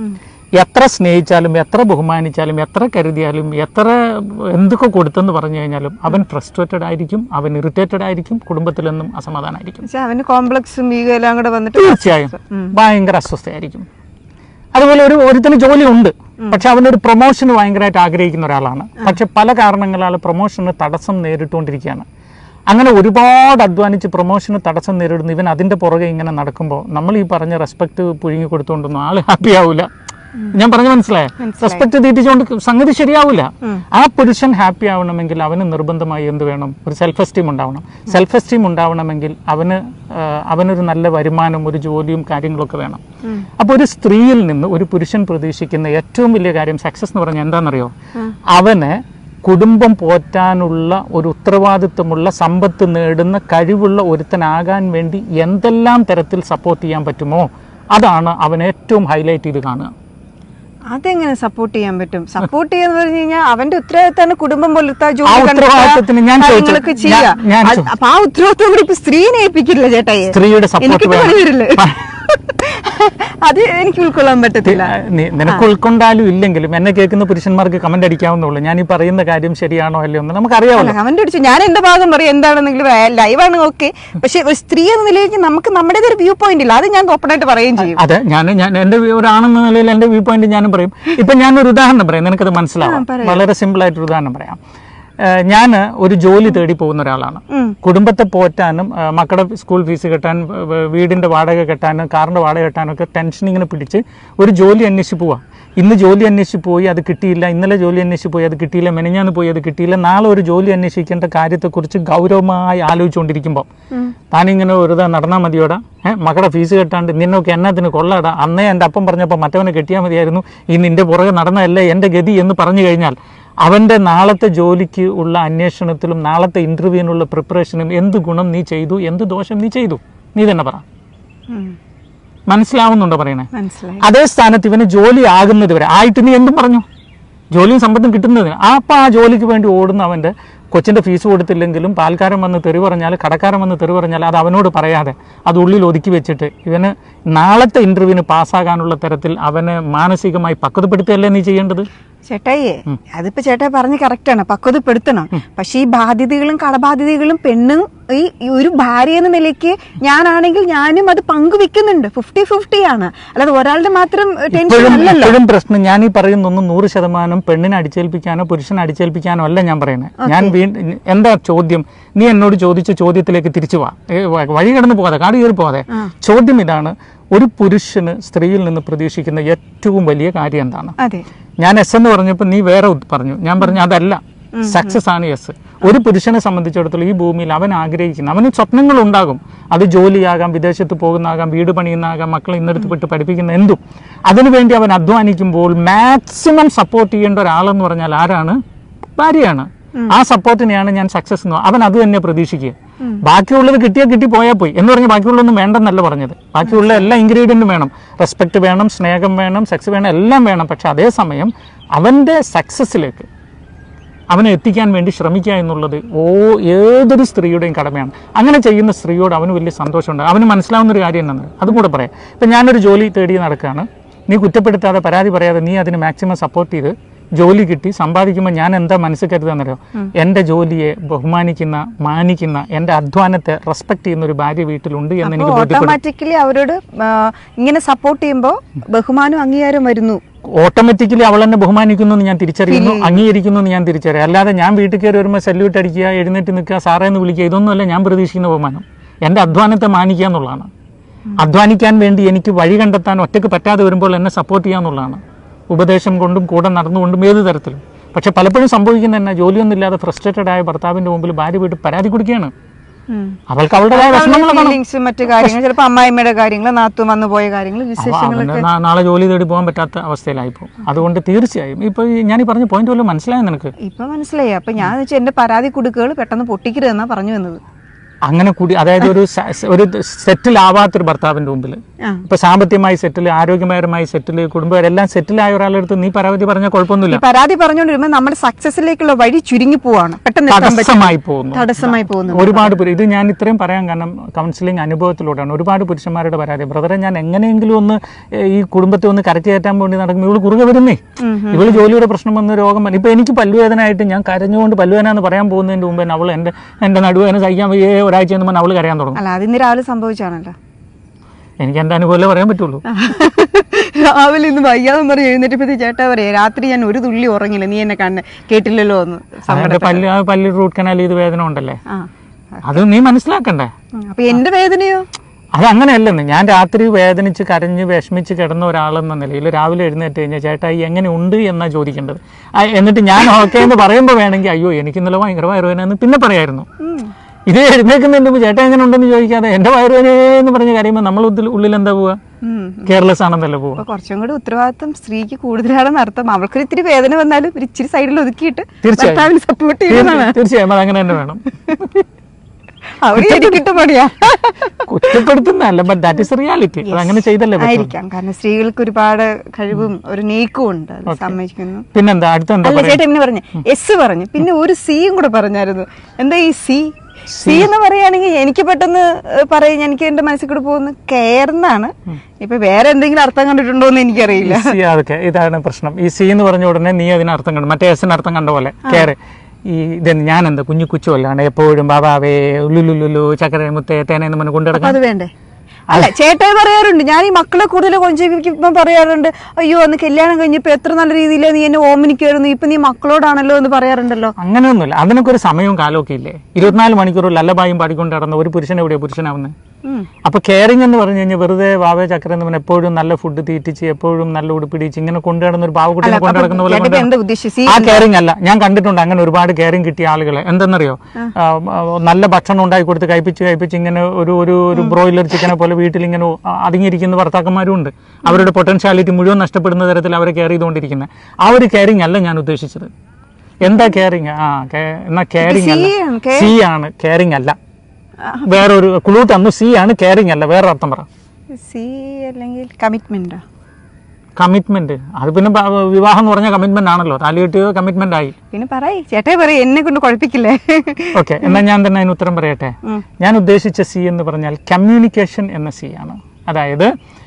എത്ര സ്നേഹിച്ചാലും എത്ര ബഹുമാനിച്ചാലും എത്ര കരുതിയാലും എത്ര എന്തൊക്കെ കൊടുത്തെന്ന് പറഞ്ഞു കഴിഞ്ഞാലും അവൻ ഫ്രസ്ട്രേറ്റഡ് ആയിരിക്കും അവൻ ഇറിറ്റേറ്റഡ് ആയിരിക്കും കുടുംബത്തിലെന്നും അസമാധാനമായിരിക്കും പക്ഷെ അവന് കോംപ്ലക്സും വീഗം എല്ലാം കൂടെ വന്നിട്ട് തീർച്ചയായും ഭയങ്കര അസ്വസ്ഥയായിരിക്കും അതുപോലെ ഒരു ഒരുത്തിന് ജോലിയുണ്ട് പക്ഷെ അവനൊരു പ്രൊമോഷന് ഭയങ്കരമായിട്ട് ആഗ്രഹിക്കുന്ന ഒരാളാണ് പക്ഷെ പല കാരണങ്ങളാൽ പ്രൊമോഷന് തടസ്സം നേരിട്ടുകൊണ്ടിരിക്കുകയാണ് അങ്ങനെ ഒരുപാട് അധ്വാനിച്ച് പ്രൊമോഷന് തടസ്സം നേരിടുന്നു ഇവൻ അതിന്റെ പുറകെ ഇങ്ങനെ നടക്കുമ്പോൾ നമ്മൾ ഈ പറഞ്ഞ റെസ്പെക്ട് പുഴുങ്ങി കൊടുത്തുകൊണ്ടൊന്നും ആള് ഹാപ്പി ആവില്ല ഞാൻ പറഞ്ഞു മനസ്സിലായോ റെസ്പെക്ട് തീറ്റിച്ചുകൊണ്ട് സംഗതി ശരിയാവില്ല ആ പുരുഷൻ ഹാപ്പി ആവണമെങ്കിൽ അവന് നിർബന്ധമായി എന്ത് വേണം ഒരു സെൽഫ് എസ്റ്റീം ഉണ്ടാവണം സെൽഫ് എസ്റ്റീം ഉണ്ടാവണമെങ്കിൽ അവന് ആ, അവനൊരു നല്ല വരുമാനം ഒരു ജോലിയും കാര്യങ്ങളൊക്കെ വേണം അപ്പോൾ ഒരു സ്ത്രീയിൽ നിന്ന് ഒരു പുരുഷൻ പ്രതീക്ഷിക്കുന്ന ഏറ്റവും വലിയ കാര്യം സക്സസ് എന്ന് പറഞ്ഞാൽ എന്താണെന്നറിയോ അവന് കുടുംബം പോറ്റാനുള്ള ഒരു ഉത്തരവാദിത്വമുള്ള സമ്പത്ത് നേടുന്ന കഴിവുള്ള ഒരുത്തനാകാൻ വേണ്ടി എന്തെല്ലാം തരത്തിൽ സപ്പോർട്ട് ചെയ്യാൻ പറ്റുമോ അതാണ് അവൻ ഏറ്റവും ഹൈലൈറ്റ് ചെയ്ത് കാണുക അതെങ്ങനെ സപ്പോർട്ട് ചെയ്യാൻ പറ്റും സപ്പോർട്ട് ചെയ്യാന്ന് പറഞ്ഞു കഴിഞ്ഞാൽ അവന്റെ ഉത്തരവാദിത്തമാണ് കുടുംബം പുലർത്താ ആ ജോലി കണ്ടെത്തുക, ഉത്തരവാദിത്തത്തിന് ഞാൻ ചോദിച്ചു. കാര്യങ്ങളൊക്കെ ചെയ്യാ ഞാൻ- ഞാൻ അത് അപ്പൊ ആ ഉത്തരവാദിത്വം കൂടി ഇപ്പൊ സ്ത്രീനെ ഏൽപ്പിക്കില്ല ചേട്ടായി സ്ത്രീയുടെ സപ്പോർട്ട് എനിക്ക് പണി വരില്ല അത് എനിക്ക് ഉൾക്കൊള്ളാൻ പറ്റത്തില്ല നിനക്ക് ഉൾക്കൊണ്ടാലും ഇല്ലെങ്കിലും എന്നെ കേൾക്കുന്ന പുരുഷന്മാർക്ക് കമന്റ് അടിക്കാവുന്നുള്ളൂ ഞാൻ ഈ പറയുന്ന കാര്യം ശരിയാണോ അല്ലയോ എന്ന് നമുക്കറിയാമല്ലോ അവന്റെ അടിച്ചു ഞാൻ എന്റെ ഭാഗം പറയും എന്താണെന്നെങ്കിലും ലൈവാണ് ഓക്കെ പക്ഷെ ഒരു സ്ത്രീ എന്ന നിലയിലേക്ക് നമുക്ക് നമ്മുടേതൊരു വ്യൂ പോയിന്റ് ഇല്ല അത് ഞാൻ ഓപ്പൺ ആയിട്ട് പറയുകയും ചെയ്യും അതെ ഞാൻ ഞാൻ എന്റെ വ്യൂ- ഒരാണെന്ന നിലയിൽ എന്റെ വ്യൂ പോയിന്റ് ഞാനും പറയും ഇപ്പൊ ഞാനൊരു ഉദാഹരണം പറയാം നിനക്കത് മനസ്സിലാവാം വളരെ സിമ്പിൾ ആയിട്ടൊരു ഉദാഹരണം പറയാം ഞാൻ ഒരു ജോലി തേടി പോകുന്ന ഒരാളാണ് ഉം. കുടുംബത്തെ പോറ്റാനും ആ, മക്കളുടെ സ്കൂൾ ഫീസ് കെട്ടാൻ വ- വ- വീടിന്റെ വാടക കെട്ടാനും കാറിന്റെ വാടക കെട്ടാനും ഒക്കെ ടെൻഷൻ ഇങ്ങനെ പിടിച്ച് ഒരു ജോലി അന്വേഷിച്ച് പോവാ ഇന്ന് ജോലി അന്വേഷിച്ച് പോയി അത് കിട്ടിയില്ല ഇന്നലെ ജോലി അന്വേഷിച്ച് പോയി അത് കിട്ടിയില്ല മെനഞ്ഞാന്ന് പോയി അത് കിട്ടിയില്ല നാളെ ഒരു ജോലി അന്വേഷിക്കേണ്ട കാര്യത്തെക്കുറിച്ച് ഗൗരവമായി ആലോചിച്ചുകൊണ്ടിരിക്കുമ്പോൾ താനിങ്ങനെ വെറുതെ നടന്നാൽ മതിയോടാ ഏഹ് മക്കളുടെ ഫീസ് കെട്ടാണ്ട് നിന്നൊക്കെ എന്നതിന് കൊള്ളടാ അന്നേ എൻ്റെ അപ്പം പറഞ്ഞപ്പോൾ മറ്റവനെ കെട്ടിയാൽ മതിയായിരുന്നു ഈ നിന്റെ പുറകെ നടന്നതല്ലേ എൻ്റെ ഗതി എന്ന് പറഞ്ഞു കഴിഞ്ഞാൽ അവൻ്റെ നാളത്തെ ജോലിക്ക് ഉള്ള അന്വേഷണത്തിലും നാളത്തെ ഇൻ്റർവ്യൂവിനുള്ള പ്രിപ്പറേഷനും എന്ത് ഗുണം നീ ചെയ്തു എന്ത് ദോഷം നീ ചെയ്തു നീ തന്നെ പറ ഉം. മനസ്സിലാവുന്നുണ്ടോ പറയണേ മനസ്സിലായി അതേ സ്ഥാനത്ത് ഇവന് ജോലി ആകുന്നത് വരെ ആയിട്ട് നീ എന്തും പറഞ്ഞു ജോലിയും സമ്പത്തും കിട്ടുന്നതിന് ആ അപ്പം ആ ജോലിക്ക് വേണ്ടി ഓടുന്ന അവൻ്റെ കൊച്ചിൻ്റെ ഫീസ് കൊടുത്തില്ലെങ്കിലും പാൽക്കാരൻ വന്ന് തെറി പറഞ്ഞാൽ കടക്കാരൻ വന്ന് തെറി പറഞ്ഞാൽ അത് അവനോട് പറയാതെ അത് ഉള്ളിൽ ഒതുക്കി വെച്ചിട്ട് ഇവന് നാളത്തെ ഇൻ്റർവ്യൂവിന് പാസ്സാകാനുള്ള തരത്തിൽ അവനെ മാനസികമായി പക്വതപ്പെടുത്തുകയല്ലേ നീ ചെയ്യേണ്ടത് ചേട്ടായിയെ അതിപ്പോ ചേട്ടായി പറഞ്ഞ് കറക്റ്റാണ് പക്വതപ്പെടുത്തണം പക്ഷെ ഈ ബാധ്യതകളും കടബാധ്യതകളും പെണ്ണും ഈ ഈ ഒരു ഭാര്യ എന്ന നിലയ്ക്ക് ഞാനാണെങ്കിൽ ഞാനും അത് പങ്കുവെക്കുന്നുണ്ട് ഫിഫ്റ്റി ഫിഫ്റ്റി ആണ് അല്ലാതെ ഒരാളുടെ മാത്രം ടെൻഷൻ ഇപ്പോഴും അല്ലല്ലോ ഇപ്പോഴും പ്രശ്നം ഞാൻ ഈ പറയുന്നൊന്നും നൂറ് ശതമാനം പെണ്ണിനെ അടിച്ചേൽപ്പിക്കാനോ പുരുഷനെ അടിച്ചേൽപ്പിക്കാനോ അല്ല ഞാൻ പറയുന്നത് ഞാൻ വീണ്ടും എന്താ ചോദ്യം നീ എന്നോട് ചോദിച്ച ചോദ്യത്തിലേക്ക് തിരിച്ചു വാ ഏ, വ- വഴി കടന്നു പോകാതെ കാട് കയറി പോകാതെ ചോദ്യം ഇതാണ് ഒരു പുരുഷന് സ്ത്രീയിൽ നിന്ന് പ്രതീക്ഷിക്കുന്ന ഏറ്റവും വലിയ കാര്യം എന്താണ് അതെ ഞാൻ എസ് എന്ന് പറഞ്ഞപ്പോൾ നീ വേറെ ഉത് പറഞ്ഞു ഞാൻ പറഞ്ഞു അതല്ല സക്സസ് ആണ് എസ് ഒരു പുരുഷനെ സംബന്ധിച്ചിടത്തോളം ഈ ഭൂമിയിൽ അവൻ ആഗ്രഹിക്കുന്ന അവന് സ്വപ്നങ്ങൾ ഉണ്ടാകും അത് ജോലിയാകാം വിദേശത്ത് പോകുന്നതാകാം വീട് പണിയുന്നതാകാം മക്കളെ ഇന്നെടുത്ത് വിട്ട് പഠിപ്പിക്കുന്ന എന്തും അതിനുവേണ്ടി അവൻ അധ്വാനിക്കുമ്പോൾ മാക്സിമം സപ്പോർട്ട് ചെയ്യേണ്ട ഒരാളെന്ന് പറഞ്ഞാൽ ആരാണ് ഭാര്യയാണ് ആ സപ്പോർട്ടിനെയാണ് ഞാൻ സക്സസ് എന്ന് അവൻ അത് തന്നെ പ്രതീക്ഷിക്കുക ബാക്കിയുള്ളത് കിട്ടിയാൽ കിട്ടി പോയാൽ പോയി എന്ന് പറഞ്ഞാൽ ബാക്കിയുള്ളതൊന്നും വേണ്ടെന്നല്ല പറഞ്ഞത് ബാക്കിയുള്ള എല്ലാ ഇൻഗ്രീഡിയൻറ്റും വേണം റെസ്പെക്ട് വേണം സ്നേഹം വേണം സെക്സ് വേണം എല്ലാം വേണം പക്ഷെ അതേസമയം അവൻ്റെ സക്സസ്സിലേക്ക് അവനെ എത്തിക്കാൻ വേണ്ടി ശ്രമിക്കുക എന്നുള്ളത് ഓ ഏതൊരു സ്ത്രീയുടെയും കടമയാണ് അങ്ങനെ ചെയ്യുന്ന സ്ത്രീയോട് അവന് വലിയ സന്തോഷമുണ്ട് അവന് മനസ്സിലാവുന്ന ഒരു കാര്യം എന്നാണ് അതും കൂടെ പറയാം ഇപ്പം ഞാനൊരു ജോലി തേടി നടക്കുകയാണ് നീ കുറ്റപ്പെടുത്താതെ പരാതി പറയാതെ നീ അതിന് മാക്സിമം സപ്പോർട്ട് ചെയ്ത് ജോലി കിട്ടി സമ്പാദിക്കുമ്പോൾ ഞാൻ എന്താ മനസ്സിൽ കരുതാന്നറിയോ എൻ്റെ ജോലിയെ ബഹുമാനിക്കുന്ന മാനിക്കുന്ന എൻ്റെ അധ്വാനത്തെ റെസ്പെക്ട് ചെയ്യുന്ന ഒരു ഭാര്യ വീട്ടിലുണ്ട് എന്ന് എനിക്ക് ബോധ്യപ്പെടും ഓട്ടോമാറ്റിക്കലി അവരോട് ആ, ഇങ്ങനെ സപ്പോർട്ട് ചെയ്യുമ്പോൾ ബഹുമാനം അംഗീകാരം വരുന്നു ഓട്ടോമാറ്റിക്കലി അവൾ എന്നെ ബഹുമാനിക്കുന്നു എന്ന് ഞാൻ തിരിച്ചറിയുന്നു അംഗീകരിക്കുന്നു എന്ന് ഞാൻ തിരിച്ചറിയാം അല്ലാതെ ഞാൻ വീട്ടിൽ കയറി വരുമ്പോൾ സല്യൂട്ട് അടിക്കുക എഴുന്നേറ്റ് നിൽക്കുക സാറേ എന്ന് വിളിക്കുക ഇതൊന്നുമല്ല ഞാൻ പ്രതീക്ഷിക്കുന്ന ബഹുമാനം എൻ്റെ അധ്വാനത്തെ മാനിക്കുക എന്നുള്ളതാണ് അധ്വാനിക്കാൻ വേണ്ടി എനിക്ക് വഴി കണ്ടെത്താൻ ഒറ്റയ്ക്ക് പറ്റാതെ വരുമ്പോൾ എന്നെ സപ്പോർട്ട് ചെയ്യുക എന്നുള്ളതാണ് ഉപദേശം കൊണ്ടും കൂടെ നടന്നുകൊണ്ടും ഏത് തരത്തിലും പക്ഷെ പലപ്പോഴും സംഭവിക്കുന്ന തന്നെ ജോലിയൊന്നുമില്ലാതെ ഫ്രസ്ട്രേറ്റഡ് ആയ ഭർത്താവിൻ്റെ മുമ്പിൽ ഭാര്യ വീട്ടിൽ പരാതി കൊടുക്കുകയാണ് അവൾക്ക് അവളുടേതായ വിഷമങ്ങൾ കാണും ഫീലിങ്സും മറ്റു കാര്യങ്ങൾ ചിലപ്പോൾ അമ്മായിമ്മയുടെ കാര്യങ്ങൾ നാത്തു വന്നു പോയ കാര്യങ്ങൾ അവ- വിശേഷങ്ങൾ അവന് നാ- നാളെ ജോലി തേടി പോകാൻ പറ്റാത്ത അവസ്ഥയിലായി പോകും അതുകൊണ്ട് തീർച്ചയായും ഇപ്പൊ ഈ ഞാൻ ഈ പറഞ്ഞ പോയിന്റ് വല്ലതും മനസ്സിലായോ നിനക്ക് ഇപ്പൊ മനസ്സിലായി അപ്പൊ ഞാൻ വെച്ചാൽ എന്റെ പരാതി കുടുക്കുകൾ പെട്ടെന്ന് പൊട്ടിക്കരുതെന്നാ പറഞ്ഞു വന്നത് അങ്ങനെ കൂടി അതായത് ഒരു സ- സ- ഒരു സെറ്റിൽ ആവാത്തൊരു ഭർത്താവിന്റെ മുമ്പിൽ ആ ഇപ്പൊ സാമ്പത്തികമായി സെറ്റിൽ ആരോഗ്യപരമായി സെറ്റിൽ കുടുംബക്കാരെല്ലാം സെറ്റിലായ ഒരാളുടെ അടുത്ത് നീ പരാതി പറഞ്ഞാൽ ഈ കുഴപ്പമൊന്നുമില്ല പരാതി പറഞ്ഞുകൊണ്ടിരുമ്പോൾ നമ്മുടെ സക്സസിലേക്കുള്ള വഴി ചുരുങ്ങി പോവാണ് പെട്ടെന്ന് എത്താൻ പറ്റും തടസ്സമായി പോകുന്നു തടസ്സമായി പോകുന്നു ഒരുപാട് പേര് ഇത് ഞാൻ ഇത്രയും പറയാൻ കാരണം കൗൺസിലിംഗ് അനുഭവത്തിലൂടെയാണ് ഒരുപാട് പുരുഷന്മാരുടെ പരാതി ബ്രദറെ ഞാൻ എങ്ങനെയെങ്കിലും ഒന്ന് ഏഹ്, ഈ കുടുംബത്തെ ഒന്ന് കരച്ചു കയറ്റാൻ വേണ്ടി നടക്കും ഇവള് കുറുകെ വരുന്നേ ഇവള് ജോലിയുടെ പ്രശ്നം വന്ന് രോഗം വന്നു ഇപ്പൊ എനിക്ക് പല്ലുവേദന ആയിട്ട് ഞാൻ കരഞ്ഞുകൊണ്ട് പല്ലുവേദന എന്ന് പറയാൻ പോകുന്നതിന് മുമ്പ് തന്നെ അവൾ എന്റെ എന്റെ നടുവേദന സഹിക്കാൻ വയ്യേ ഒരാഴ്ച എന്ന് പറഞ്ഞാൽ അവള് കരയാൻ തുടങ്ങും അല്ല അതിന്ന് രാവിലെ സംഭവിച്ചാണല്ലോ എനിക്ക് എന്റെ അനുഭവമല്ലേ പറയാൻ പറ്റുള്ളൂ രാവിലെ ഇന്ന് വയ്യാതെ പറഞ്ഞ് എഴുന്നേറ്റപ്പോ ചേട്ടാ പറയാ രാത്രി ഞാൻ ഒരു തുള്ളി ഉറങ്ങില്ല നീ എന്നെ കണ്ണ് കേട്ടില്ലല്ലോ എന്ന് അവന്റെ പല്ല് ആ പല്ല് റൂട്ട് കനാൽ ഇത് വേദന ഉണ്ടല്ലേ ആ അത് നീ മനസ്സിലാക്കണ്ടേ ഉം. അപ്പൊ എന്റെ വേദനയോ അത് അങ്ങനെയല്ലെന്ന് ഞാൻ രാത്രി വേദനിച്ച് കരഞ്ഞ് വിഷമിച്ച് കിടന്ന ഒരാളെന്ന നിലയിൽ രാവിലെ എഴുന്നേറ്റ് കഴിഞ്ഞാൽ ചേട്ടാ ഈ എങ്ങനെ ഉണ്ട് എന്നാ ചോദിക്കേണ്ടത് ആ, എന്നിട്ട് ഞാൻ ഓക്കെ എന്ന് പറയുമ്പോൾ വേണമെങ്കിൽ അയ്യോ എനിക്ക് ഇന്നലെ ഭയങ്കര വയറുവേന എന്ന് പിന്നെ പറയായിരുന്നു ഉം. ഇത് എഴുന്നേൽക്കുന്നതിന് മുമ്പ് ചേട്ടാ എങ്ങനെ ഉണ്ടെന്ന് ചോദിക്കാതെ എന്റെ വയറുവേന എന്ന് പറഞ്ഞ് കരയുമ്പോൾ നമ്മൾ ഉള്ളിൽ- ഉള്ളിൽ എന്താ പോവുക ഉം. കെയർലെസ് ആണെന്നല്ലേ പോവുക അപ്പൊ കുറച്ചും കൂടി ഉത്തരവാദിത്വം സ്ത്രീക്ക് കൂടുതലാണെന്ന് അർത്ഥം അവൾക്കൊരു ഇത്തിരി വേദന വന്നാലും ഒരു ഇച്ചിരി സൈഡിൽ ഒതുക്കിയിട്ട് തീർച്ചയായും. ഭർത്താവിന് സപ്പോർട്ട് ചെയ്യുന്നതാണ് തീർച്ചയായും അത് അങ്ങനെ തന്നെ വേണം അവിടെ എനിക്കിട്ട് പണിയാ കുറ്റപ്പെടുത്തുന്നതല്ല ബട്ട് ദാറ്റ് ഇസ് റിയാലിറ്റി അത് അങ്ങനെ ചെയ്തല്ലേ പറ്റൂ ആയിരിക്കാം കാരണം സ്ത്രീകൾക്ക് ഒരുപാട് കഴിവും ഒരു നീക്കവും ഉണ്ട് അത് സമ്മതിക്കുന്നു പിന്നെന്താ അടുത്ത എന്താ അല്ല ചേട്ടൻ എന്നെ പറഞ്ഞു എസ് പറഞ്ഞു പിന്നെ ഒരു സിയും കൂടെ പറഞ്ഞായിരുന്നു എന്താ ഈ സി സി എന്ന് പറയുകയാണെങ്കിൽ എനിക്ക് പെട്ടെന്ന് ഏഹ്, പറയും എനിക്ക് എന്റെ മനസ്സിൽ കൂടെ പോകുന്ന കെയർ എന്നാണ് ഇപ്പൊ വേറെ എന്തെങ്കിലും അർത്ഥം കണ്ടിട്ടുണ്ടോ എന്ന് എനിക്കറിയില്ല സി അതൊക്കെ ഇതാണ് പ്രശ്നം ഈ സി എന്ന് പറഞ്ഞ ഉടനെ നീ അതിന് അർത്ഥം കണ്ടു മറ്റേ എസിന് അർത്ഥം കണ്ട പോലെ കയറ് ഈ ഇത് ഞാൻ എന്താ കുഞ്ഞു കുച്ചു അല്ലാണ്ട് എപ്പോഴും ബാബാവേ ഉള്ളുലുലുലു ചക്കര മുത്തേ തേനെ എന്ന് പറഞ്ഞ് അപ്പൊ കൊണ്ടുനടക്കാൻ അത് വേണ്ടേ അല്ല ചേട്ടായി പറയാറുണ്ട് ഞാൻ ഈ മക്കളെ കൂടുതൽ കൊഞ്ചിപ്പിക്കുമ്പോൾ പറയാറുണ്ട് അയ്യോ അന്ന് കല്യാണം കഴിഞ്ഞപ്പോ എത്ര നല്ല രീതിയിൽ നീ എന്നെ ഓമനിക്കായിരുന്നു ഇപ്പൊ നീ മക്കളോടാണല്ലോ എന്ന് പറയാറുണ്ടല്ലോ അങ്ങനെയൊന്നുമില്ല അതിനൊക്കെ ഒരു സമയവും കാലവും ഒക്കെ ഇല്ലേ ഇരുപത്തിനാല് മണിക്കൂർ ലല്ലബായും പാടിക്കൊണ്ട് നടന്ന ഒരു പുരുഷൻ എവിടെയാ പുരുഷനാവുന്നത് ഉം. അപ്പൊ കെയറിംഗ് എന്ന് പറഞ്ഞു കഴിഞ്ഞാൽ വെറുതെ വാവേ ചക്കര എന്ന് പറഞ്ഞാൽ എപ്പോഴും നല്ല ഫുഡ് തീറ്റിച്ച് എപ്പോഴും നല്ല ഉടുപ്പിടിച്ച് ഇങ്ങനെ കൊണ്ടു നടന്ന ഒരു പാവക്കുട്ടിനെ കൊണ്ടു നടക്കുന്ന പോലെ ചേട്ടൻ കൊണ്ട് എന്താ ഉദ്ദേശിച്ചത് ആ കെയറിംഗ് അല്ല ഞാൻ കണ്ടിട്ടുണ്ട് അങ്ങനെ ഒരുപാട് കെയറിംഗ് കിട്ടിയ ആളുകളെ എന്തെന്നറിയോ ആ, ആ, നല്ല ഭക്ഷണം ഉണ്ടാക്കി കൊടുത്ത് കഴിപ്പിച്ച് കഴിപ്പിച്ച് ഇങ്ങനെ ഒരു ഒരു ഒരു ബ്രോയിലർ ചിക്കനെ പോലെ വീട്ടിൽ ഇങ്ങനെ ആ, അടങ്ങിയിരിക്കുന്ന ഭർത്താക്കന്മാരും ഉണ്ട് അവരുടെ പൊട്ടൻഷ്യാലിറ്റി മുഴുവൻ നഷ്ടപ്പെടുന്ന തരത്തിൽ അവരെ കെയർ ചെയ്തുകൊണ്ടിരിക്കുന്നത് ആ ഒരു കെയറിംഗ് അല്ല ഞാൻ ഉദ്ദേശിച്ചത് എന്താ കെയറിംഗ് ആ കെ- എന്നാ കെയറിംഗ് അല്ല C ആണ്, care- സി ആണ് കെയറിംഗ് അല്ല വേറൊരു ക്ലൂ തന്നു സി ആണ് കെയറിംഗ് അല്ല വേറെ അർത്ഥം പറ സി അല്ലെങ്കിൽ കമ്മിറ്റ്മെന്റ് കമ്മിറ്റ്മെന്റ് അത് പിന്നെ ബ- വിവാഹം എന്ന് പറഞ്ഞ കമ്മിറ്റ്മെന്റ് ആണല്ലോ താലി കെട്ടിയോ കമ്മിറ്റ്മെന്റ് ആയി പിന്നെ പറയ് ചേട്ടായി പറയ് എന്നെ കൊണ്ട് കുഴപ്പിക്കില്ലേ ഓക്കെ എന്നാൽ ഞാൻ തന്നെ അതിന് ഉത്തരം പറയട്ടെ ഉം. ഞാൻ ഉദ്ദേശിച്ച സി എന്ന് പറഞ്ഞാൽ കമ്മ്യൂണിക്കേഷൻ എന്ന സി ആണ് അതായത്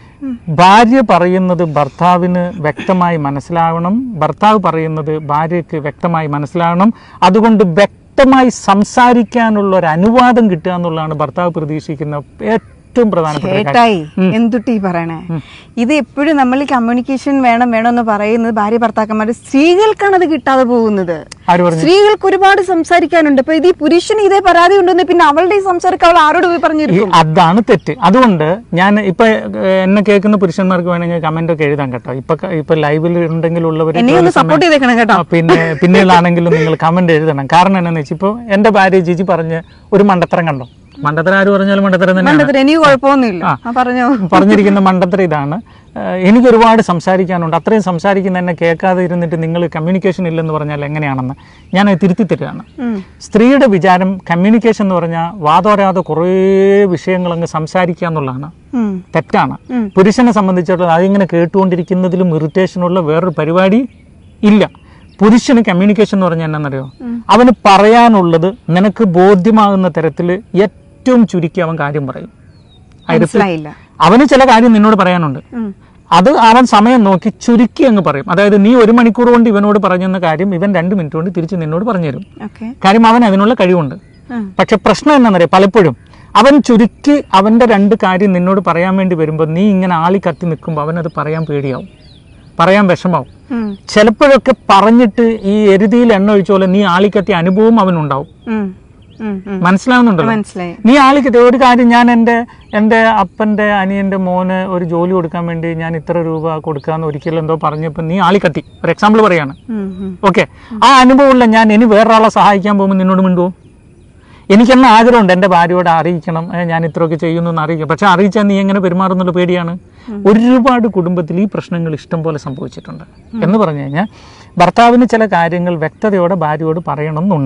ഭാര്യ പറയുന്നത് ഭർത്താവിന് വ്യക്തമായി മനസ്സിലാവണം ഭർത്താവ് പറയുന്നത് ഭാര്യയ്ക്ക് വ്യക്തമായി മനസ്സിലാവണം അതുകൊണ്ട് വ്യക്തമായി സംസാരിക്കാനുള്ള ഒരു അനുവാദം കിട്ടുക എന്നുള്ളതാണ് ഭർത്താവ് പ്രതീക്ഷിക്കുന്ന ഏറ്റവും പ്രധാനപ്പെട്ട ഒരു കാര്യം ചേട്ടായി എന്തുട്ടി പറയണേ ഇത് എപ്പോഴും നമ്മൾ ഈ കമ്മ്യൂണിക്കേഷൻ വേണം വേണം എന്ന് പറയുന്നത് ഭാര്യ ഭർത്താക്കന്മാർ സ്ത്രീകൾക്കാണ് അത് കിട്ടാതെ പോകുന്നത് ആര് പറഞ്ഞു സ്ത്രീകൾക്ക് ഒരുപാട് സംസാരിക്കാനുണ്ട് അപ്പൊ ഇത് ഈ പുരുഷന് ഇതേ പരാതി ഉണ്ടെന്ന് പിന്നെ അവളുടെ ഈ സംസാരಕ್ಕೆ അവൾ ആരോട് പോയി ഈ പറഞ്ഞിരിക്കും അതാണ് തെറ്റ് അതുകൊണ്ട് ഞാൻ ഇപ്പൊ ഏഹ്, എന്നെ കേൾക്കുന്ന പുരുഷന്മാർക്ക് വേണമെങ്കിൽ കമന്റ് ഒക്കെ എഴുതാൻ കേട്ടോ ഇപ്പൊ ക- ഇപ്പൊ ലൈവിൽ ഉണ്ടെങ്കിൽ ഉള്ളവർ എന്നെ ഒന്ന് സപ്പോർട്ട് ചെയ്തേക്കണം കേട്ടോ പിന്നെ പിന്നീടാണെങ്കിലും നിങ്ങൾ കമന്റ് എഴുതണം കാരണം എന്താണെന്ന് വെച്ചാൽ ഇപ്പോൾ എന്റെ ഭാര്യ ജിജി പറഞ്ഞ് ഒരു മണ്ടത്തരം കണ്ടോ മണ്ടത്തരം ആര് പറഞ്ഞാലും മണ്ടത്തരം തന്നെയാണ് മണ്ടത്തിൽ എനിക്ക് കുഴപ്പമൊന്നുമില്ല ആ പറഞ്ഞോ പറഞ്ഞിരിക്കുന്ന മണ്ടത്തരം ഇതാണ് ഏഹ്, എനിക്ക് ഒരുപാട് സംസാരിക്കാനുണ്ട് അത്രയും സംസാരിക്കുന്ന എന്നെ കേൾക്കാതെ ഇരുന്നിട്ട് നിങ്ങൾ കമ്മ്യൂണിക്കേഷൻ ഇല്ലെന്ന് പറഞ്ഞാൽ എങ്ങനെയാണെന്ന് ഞാൻ അത് തിരുത്തി തരികയാണ് ഉം. സ്ത്രീയുടെ വിചാരം കമ്മ്യൂണിക്കേഷൻ എന്ന് പറഞ്ഞാൽ വാതോരാതെ കുറേ വിഷയങ്ങൾ അങ്ങ് സംസാരിക്കുക എന്നുള്ളതാണ് ഉം. തെറ്റാണ് ഉം. പുരുഷനെ സംബന്ധിച്ചിടത്തോളം അതിങ്ങനെ കേട്ടുകൊണ്ടിരിക്കുന്നതിലും ഇറിറ്റേഷനുള്ള വേറൊരു പരിപാടി ഇല്ല പുരുഷന് കമ്മ്യൂണിക്കേഷൻ എന്ന് പറഞ്ഞാൽ എന്നാണെന്നറിയോ അവന് പറയാനുള്ളത് നിനക്ക് ബോധ്യമാകുന്ന തരത്തിൽ ഏറ്റവും ചുരുക്കി അവൻ കാര്യം പറയും അതിന് മനസ്സിലായില്ല അവന് ചില കാര്യം നിന്നോട് പറയാനുണ്ട് ഉം. അത് അവൻ സമയം നോക്കി ചുരുക്കി അങ്ങ് പറയും അതായത് നീ ഒരു മണിക്കൂർ കൊണ്ട് ഇവനോട് പറഞ്ഞെന്ന കാര്യം ഇവൻ രണ്ട് മിനിറ്റ് കൊണ്ട് തിരിച്ച് നിന്നോട് പറഞ്ഞു തരും ഓക്കെ കാര്യം അവൻ അതിനുള്ള കഴിവുണ്ട് ഉം. പക്ഷെ പ്രശ്നം എന്താണെന്നറിയാം പലപ്പോഴും അവൻ ചുരുക്കി അവന്റെ രണ്ട് കാര്യം നിന്നോട് പറയാൻ വേണ്ടി വരുമ്പോൾ നീ ഇങ്ങനെ ആളി കത്തി നിൽക്കുമ്പോൾ അവനത് പറയാൻ പേടിയാവും പറയാൻ വിഷമാവും ഉം. ചിലപ്പോഴൊക്കെ പറഞ്ഞിട്ട് ഈ എരുതിയിൽ എണ്ണ ഒഴിച്ച പോലെ നീ ആളിക്കത്തിയ അനുഭവം അവനുണ്ടാവും ഉം. ഉം. ഉം. മനസ്സിലാവുന്നുണ്ടല്ലോ മനസ്സിലായി നീ ആളിക്കത്തെ ഒരു കാര്യം ഞാൻ എൻ്റെ എൻ്റെ അപ്പൻ്റെ അനിയൻ്റെ മോന് ഒരു ജോലി കൊടുക്കാൻ വേണ്ടി ഞാൻ ഇത്ര രൂപ കൊടുക്കാന്ന് ഒരിക്കലും എന്തോ പറഞ്ഞപ്പോൾ നീ ആളിക്കത്തി ഒരു എക്സാമ്പിൾ പറയാണ് ഉം. ഉം. ഓക്കെ ആ അനുഭവമുള്ള ഞാൻ ഇനി വേറൊരാളെ സഹായിക്കാൻ പോകുമ്പോൾ നിന്നോട് മിണ്ടുവോ എനിക്കെന്ന ആഗ്രഹമുണ്ട് എൻ്റെ ഭാര്യയോട് അറിയിക്കണം ഏ, ഞാൻ ഇത്രയൊക്കെ ചെയ്യുന്നു എന്ന് അറിയിക്കാം പക്ഷെ അറിയിച്ചാൽ നീ എങ്ങനെ പെരുമാറുന്നുള്ള പേടിയാണ് ഒരുപാട് കുടുംബത്തിൽ ഈ പ്രശ്നങ്ങൾ ഇഷ്ടം പോലെ സംഭവിച്ചിട്ടുണ്ട് എന്ന് പറഞ്ഞു കഴിഞ്ഞാൽ ഭർത്താവിന് ചില കാര്യങ്ങൾ വ്യക്തതയോടെ ഭാര്യയോട് പറയണമെന്നുണ്ട്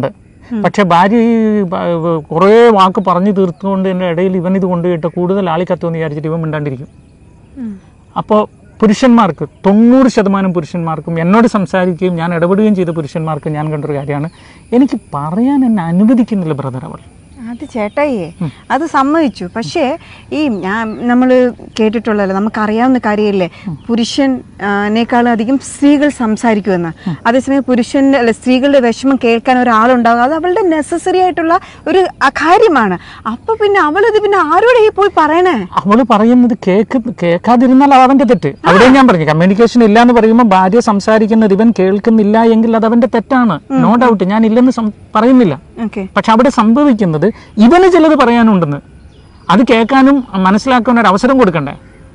പക്ഷെ ഭാര്യ ഈ ബ- വ- കുറേ വാക്ക് പറഞ്ഞു തീർത്തുകൊണ്ട് എൻ്റെ ഇടയിൽ ഇവൻ ഇത് കൊണ്ടുപോയിട്ട് കൂടുതൽ ആളിക്കത്തുമെന്ന് വിചാരിച്ചിട്ട് ഇവൻ മിണ്ടാണ്ടിരിക്കും അപ്പോൾ പുരുഷന്മാർക്ക് തൊണ്ണൂറ് ശതമാനം പുരുഷന്മാർക്കും എന്നോട് സംസാരിക്കുകയും ഞാൻ ഇടപെടുകയും ചെയ്ത പുരുഷന്മാർക്ക് ഞാൻ കണ്ടൊരു കാര്യമാണ് എനിക്ക് പറയാൻ എന്നെ അനുവദിക്കുന്നില്ല ബ്രദർ അവൾ അത് ചേട്ടായിയെ അത് സമ്മതിച്ചു പക്ഷേ ഈ ഞാൻ നമ്മൾ കേട്ടിട്ടുള്ളതല്ലേ നമുക്കറിയാവുന്ന കാര്യമല്ലേ പുരുഷനേക്കാളും അധികം സ്ത്രീകൾ സംസാരിക്കുമെന്ന് അതേസമയം പുരുഷന്റെ അല്ല സ്ത്രീകളുടെ വിഷമം കേൾക്കാൻ ഒരാളുണ്ടാകും അത് അവളുടെ നെസസറി ആയിട്ടുള്ള ഒരു കാര്യമാണ് അപ്പൊ പിന്നെ അവളിത് പിന്നെ ആരോടെ ഈ പോയി പറയണേ അവള് പറയുന്നത് കേക്ക് കേൾക്കാതിരുന്നാൽ അത് അവന്റെ തെറ്റ് അവിടെ ഞാൻ പറഞ്ഞു കമ്മ്യൂണിക്കേഷൻ ഇല്ല എന്ന് പറയുമ്പോൾ ഭാര്യ സംസാരിക്കുന്നത് ഇവൻ കേൾക്കുന്നില്ല എങ്കിൽ അത് അവന്റെ തെറ്റാണ് നോ ഡൗട്ട് ഞാൻ ഇല്ലെന്ന് സം- പറയുന്നില്ല ഓക്കെ പക്ഷെ അവിടെ സംഭവിക്കുന്നത് ഇവന് ചിലത് പറയാനുണ്ടെന്ന് അത് കേൾക്കാനും മനസ്സിലാക്കാനും ഒരു അവസരം കൊടുക്കണ്ടേ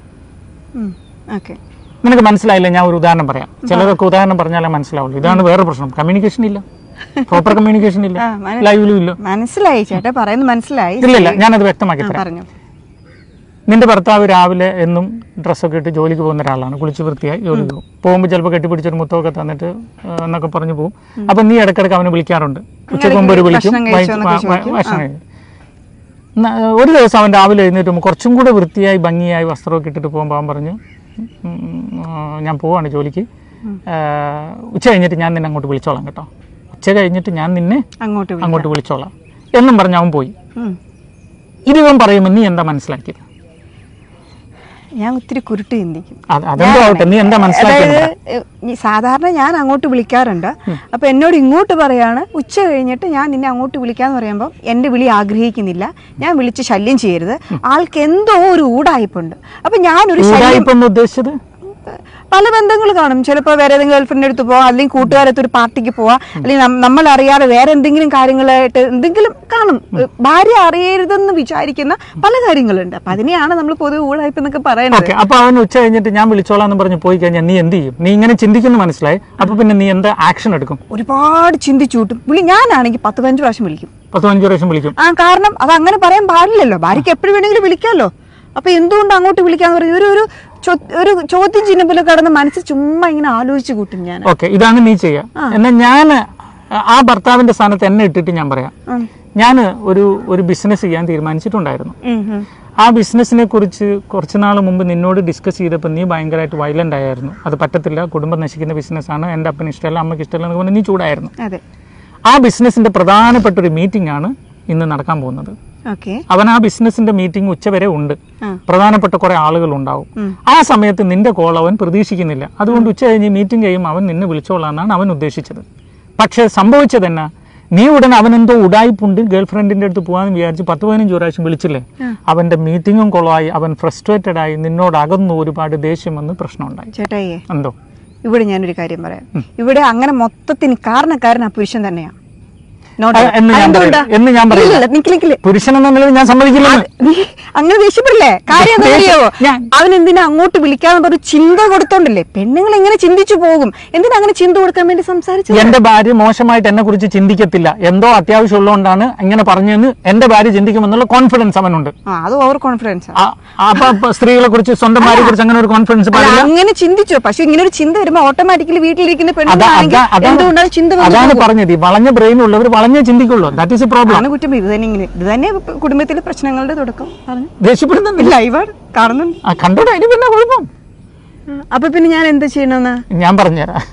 ഓക്കെ നിനക്ക് മനസ്സിലായില്ല ഞാൻ ഒരു ഉദാഹരണം പറയാം ചിലരൊക്കെ ഉദാഹരണം പറഞ്ഞാലേ മനസ്സിലാവുള്ളൂ ഇതാണ് വേറെ പ്രശ്നം കമ്മ്യൂണിക്കേഷൻ ഇല്ല പ്രോപ്പർ കമ്മ്യൂണിക്കേഷൻ ഇല്ല ആ, മന- ലൈവിലും ഇല്ല മനസ്സിലായി ചേട്ടാ പറയുന്നത് മനസ്സിലായി ഇല്ല ഇല്ല ഞാനത് വ്യക്തമാക്കി ആ, തരാം പറഞ്ഞു നിന്റെ ഭർത്താവ് രാവിലെ എന്നും ഡ്രസ്സൊക്കെ ഇട്ട് ജോലിക്ക് പോകുന്ന ഒരാളാണ് കുളിച്ച് വൃത്തിയായി ജോലിക്ക് പോകും പോകുമ്പോൾ ചിലപ്പോൾ കെട്ടിപ്പിടിച്ചൊരു മുത്തമൊക്കെ തന്നിട്ട് ആ, എന്നൊക്കെ പറഞ്ഞു പോകും അപ്പം നീ ഇടയ്ക്കിടയ്ക്ക് അവനെ വിളിക്കാറുണ്ട് ഉച്ചയ്ക്ക് മുമ്പ് ഒരു വിളിക്കും ഭക്ഷണം കഴിച്ചോ വൈ- എന്നൊക്കെ വ- വ- ഭക്ഷണം കഴിക്കും. ന- ഒരു ദിവസം അവൻ രാവിലെ എഴുന്നേറ്റ് പോകുമ്പോൾ കുറച്ചും കൂടെ വൃത്തിയായി ഭംഗിയായി വസ്ത്രമൊക്കെ ഇട്ടിട്ട് പോകുമ്പോൾ അവൻ പറഞ്ഞു "ഉം, ആ, ഞാൻ പോവാണ് ജോലിക്ക് ആ, ഉച്ച കഴിഞ്ഞിട്ട് ഞാൻ നിന്നെ അങ്ങോട്ട് വിളിച്ചോളാം കേട്ടോ ഉച്ച കഴിഞ്ഞിട്ട് ഞാൻ നിന്നെ അങ്ങോട്ട് വിളി. അങ്ങോട്ട് വിളിച്ചോളാം എന്നും പറഞ്ഞ് അവൻ പോയി ഉം. ഇതിവൻ പറയുമ്പോൾ നീ എന്താ മനസ്സിലാക്കിയത് ഞാൻ ഒത്തിരി കുരുട്ട് ചിന്തിക്കും അത് അതെന്തോ ആവട്ടെ നീ എന്താ മനസ്സിലാക്കിയത് അതായത് ഏഹ്, ഈ സാധാരണ ഞാൻ അങ്ങോട്ട് വിളിക്കാറുണ്ട് അപ്പൊ എന്നോട് ഇങ്ങോട്ട് പറയാണ് ഉച്ച കഴിഞ്ഞിട്ട് ഞാൻ നിന്നെ അങ്ങോട്ട് വിളിക്കാന്ന് പറയുമ്പോൾ എന്റെ വിളി ആഗ്രഹിക്കുന്നില്ല ഞാൻ വിളിച്ച് ശല്യം ചെയ്യരുത് ആൾക്ക് എന്തോ ഒരു ഊടായ്പുണ്ട് അപ്പൊ ഞാനൊരു ശല്യം ഊടായിപ്പൊന്ന് ഉദ്ദേശിച്ചത് പല ബന്ധങ്ങൾ കാണും ചിലപ്പോൾ വേറെ ഏതെങ്കിലും ഗേൾഫ്രണ്ട് അടുത്ത് പോവാം അല്ലെങ്കിൽ കൂട്ടുകാരത്ത് ഒരു പാർട്ടിക്ക് പോവാം അല്ലെങ്കിൽ നം- നമ്മൾ അറിയാതെ വേറെ എന്തെങ്കിലും കാര്യങ്ങളായിട്ട് എന്തെങ്കിലും കാണും ഏഹ്, ഭാര്യ അറിയരുതെന്ന് വിചാരിക്കുന്ന പല കാര്യങ്ങളുണ്ട് അപ്പൊ അതിനെയാണ് നമ്മൾ പൊതുവെ ഊടായ്പ എന്നൊക്കെ പറയുന്നത് ഓക്കെ അപ്പൊ അവൻ ഉച്ച കഴിഞ്ഞിട്ട് ഞാൻ വിളിച്ചോളാം എന്ന് പറഞ്ഞ് പോയി കഴിഞ്ഞാൽ നീ എന്ത് ചെയ്യും നീ ഇങ്ങനെ ചിന്തിക്കുന്നു മനസ്സിലായി അപ്പൊ പിന്നെ നീ എന്താ ആക്ഷൻ എടുക്കും ഒരുപാട് ചിന്തിച്ചു കൂട്ടും വിളി ഞാനാണെങ്കിൽ പത്ത് പതിനഞ്ച് പ്രാവശ്യം വിളിക്കും പത്ത് പതിനഞ്ച് പ്രാവശ്യം വിളിക്കും ആ കാരണം അത് അങ്ങനെ പറയാൻ പാടില്ലല്ലോ ഭാര്യയ്ക്ക് എപ്പോഴും വേണമെങ്കിലും വിളിക്കാമല്ലോ അപ്പൊ എന്തുകൊണ്ട് അങ്ങോട്ട് വിളിക്കാന്ന് പറയും ഒരു ഒരു ചോ- ഒരു ചോദ്യം ചിഹ്നം പോലെ കടന്ന് മനസ്സിൽ ചുമ്മാ ഇങ്ങനെ ആലോചിച്ച് കൂട്ടും ഞാൻ ഓക്കെ ഇതാണ് നീ ചെയ്യാ എന്നാൽ ഞാൻ ആ ഭർത്താവിന്റെ സ്ഥാനത്ത് എന്നെ ഇട്ടിട്ട് ഞാൻ പറയാം ഉം. ഞാൻ ഒരു ഒരു ബിസിനസ് ചെയ്യാൻ തീരുമാനിച്ചിട്ടുണ്ടായിരുന്നു ഉം, ഉം. ആ ബിസിനസ്സിനെ കുറിച്ച് കുറച്ച് നാൾ മുമ്പ് നിന്നോട് ഡിസ്കസ് ചെയ്തപ്പോൾ നീ ഭയങ്കരമായിട്ട് വയലന്റ് ആയിരുന്നു അത് പറ്റത്തില്ല കുടുംബം നശിക്കുന്ന ബിസിനസ്സാണ് എൻ്റെ അപ്പന് ഇഷ്ടമല്ല അമ്മയ്ക്ക് ഇഷ്ടമല്ല എന്ന് പറഞ്ഞ് നീ ചൂടായിരുന്നു അതെ ആ ബിസിനസ്സിന്റെ പ്രധാനപ്പെട്ട ഒരു മീറ്റിംഗ് ആണ് ഇന്ന് നടക്കാൻ പോകുന്നത് ഓക്കെ അവൻ ആ ബിസിനസിന്റെ മീറ്റിംഗ് ഉച്ചവരെ ഉണ്ട് ആ. പ്രധാനപ്പെട്ട കുറെ ആളുകൾ ഉണ്ടാവും ആ സമയത്ത് നിന്റെ കോൾ അവൻ പ്രതീക്ഷിക്കുന്നില്ല അതുകൊണ്ട് ഉച്ച കഴിഞ്ഞ് മീറ്റിംഗ് കഴിയും അവൻ നിന്നെ വിളിച്ചോളാന്നാണ് അവൻ ഉദ്ദേശിച്ചത് പക്ഷേ സംഭവിച്ചത് എന്നാ നീ ഉടനെ അവനെന്തോ ഉടായിപ്പുണ്ട് ഗേൾ ഫ്രണ്ടിന്റെ അടുത്ത് പോകാന്ന് വിചാരിച്ച് പത്ത് പതിനഞ്ച് പ്രാവശ്യം വിളിച്ചില്ലേ അവന്റെ മീറ്റിംഗും കൊളമായി അവൻ ഫ്രസ്ട്രേറ്റഡ് ആയി നിന്നോട് അകന്നു ഒരുപാട് ദേഷ്യം വന്ന് പ്രശ്നമുണ്ടായി ചേട്ടായിയെ എന്തോ ഇവിടെ ഞാനൊരു കാര്യം പറയാം ഇവിടെ അങ്ങനെ മൊത്തത്തിന് കാരണക്കാരൻ ആ പുരുഷൻ തന്നെയാ No ആ, doubt. എന്ന് ഞാൻ അതെന്തുകൊണ്ടാ? പറയില്ല. എന്ന് ഞാൻ പറയില്ല. ഇല്ലില്ല, നിക്ക് നിക്കില്ല. പുരുഷൻ എന്ന നിലയിൽ ഞാൻ സമ്മതിക്കില്ലെന്ന് നീ അങ്ങനെ ദേഷ്യപ്പെടില്ലേ കാര്യം എന്താ അറിയാവോ ഞാൻ- അവൻ എന്തിനാ അങ്ങോട്ട് വിളിക്കാന്ന് പറഞ്ഞ ചിന്ത കൊടുത്തോണ്ടല്ലേ പെണ്ണുങ്ങൾ എങ്ങനെ ചിന്തിച്ചു പോകും എന്തിനാ അങ്ങനെ ചിന്ത കൊടുക്കാൻ വേണ്ടി സംസാരിച്ചത് എന്റെ ഭാര്യ മോശമായിട്ട് എന്നെ കുറിച്ച് ചിന്തിക്കത്തില്ല എന്തോ അത്യാവശ്യം ഉള്ളതുകൊണ്ടാണ് ഇങ്ങനെ പറഞ്ഞതെന്ന് എന്റെ ഭാര്യ ചിന്തിക്കുമെന്നുള്ള കോൺഫിഡൻസ് അവനുണ്ട് ആ അത് ഓവർ കോൺഫിഡൻസ് ആ, അപ്പൊ അപ്പൊ സ്ത്രീകളെ കുറിച്ച് സ്വന്തം ഭാര്യയെ കുറിച്ച് അങ്ങനെ ഒരു കോൺഫിഡൻസ് പാടില്ല അങ്ങനെ ചിന്തിച്ചോ പക്ഷെ ഇങ്ങനെ ഒരു ചിന്ത വരുമ്പോ ഓട്ടോമാറ്റിക്കലി വീട്ടിലിരിക്കുന്ന അതാ- പെണ്ണുങ്ങളാണെങ്കിൽ അതാ- അതാണ് എന്തുകൊണ്ടാണ് ചിന്ത വന്നു അതാണ് പോകും? പറഞ്ഞത് ഈ വളഞ്ഞ ബ്രെയിൻ ഉള്ളവർ വളഞ്ഞേ ചിന്തിക്കുള്ളൂ ദാറ്റ് ഈസ് എ പ്രോബ്ലം ആണ് കുറ്റം ഇത് തന്നെ ഇങ്ങനെ ഇത് തന്നെ കുടുംബത്തിലെ പ്രശ്നങ്ങളുടെ തുടക്കം പറഞ്ഞു ദേഷ്യപ്പെടുന്നില്ല ലൈവാണ് കാണുന്നുണ്ട് ആ കണ്ടോടെ അതിന് പിന്നെ കുഴപ്പം അപ്പൊ പിന്നെ ഞാൻ എന്താ ചെയ്യണമെന്ന് ഞാൻ പറഞ്ഞുതരാം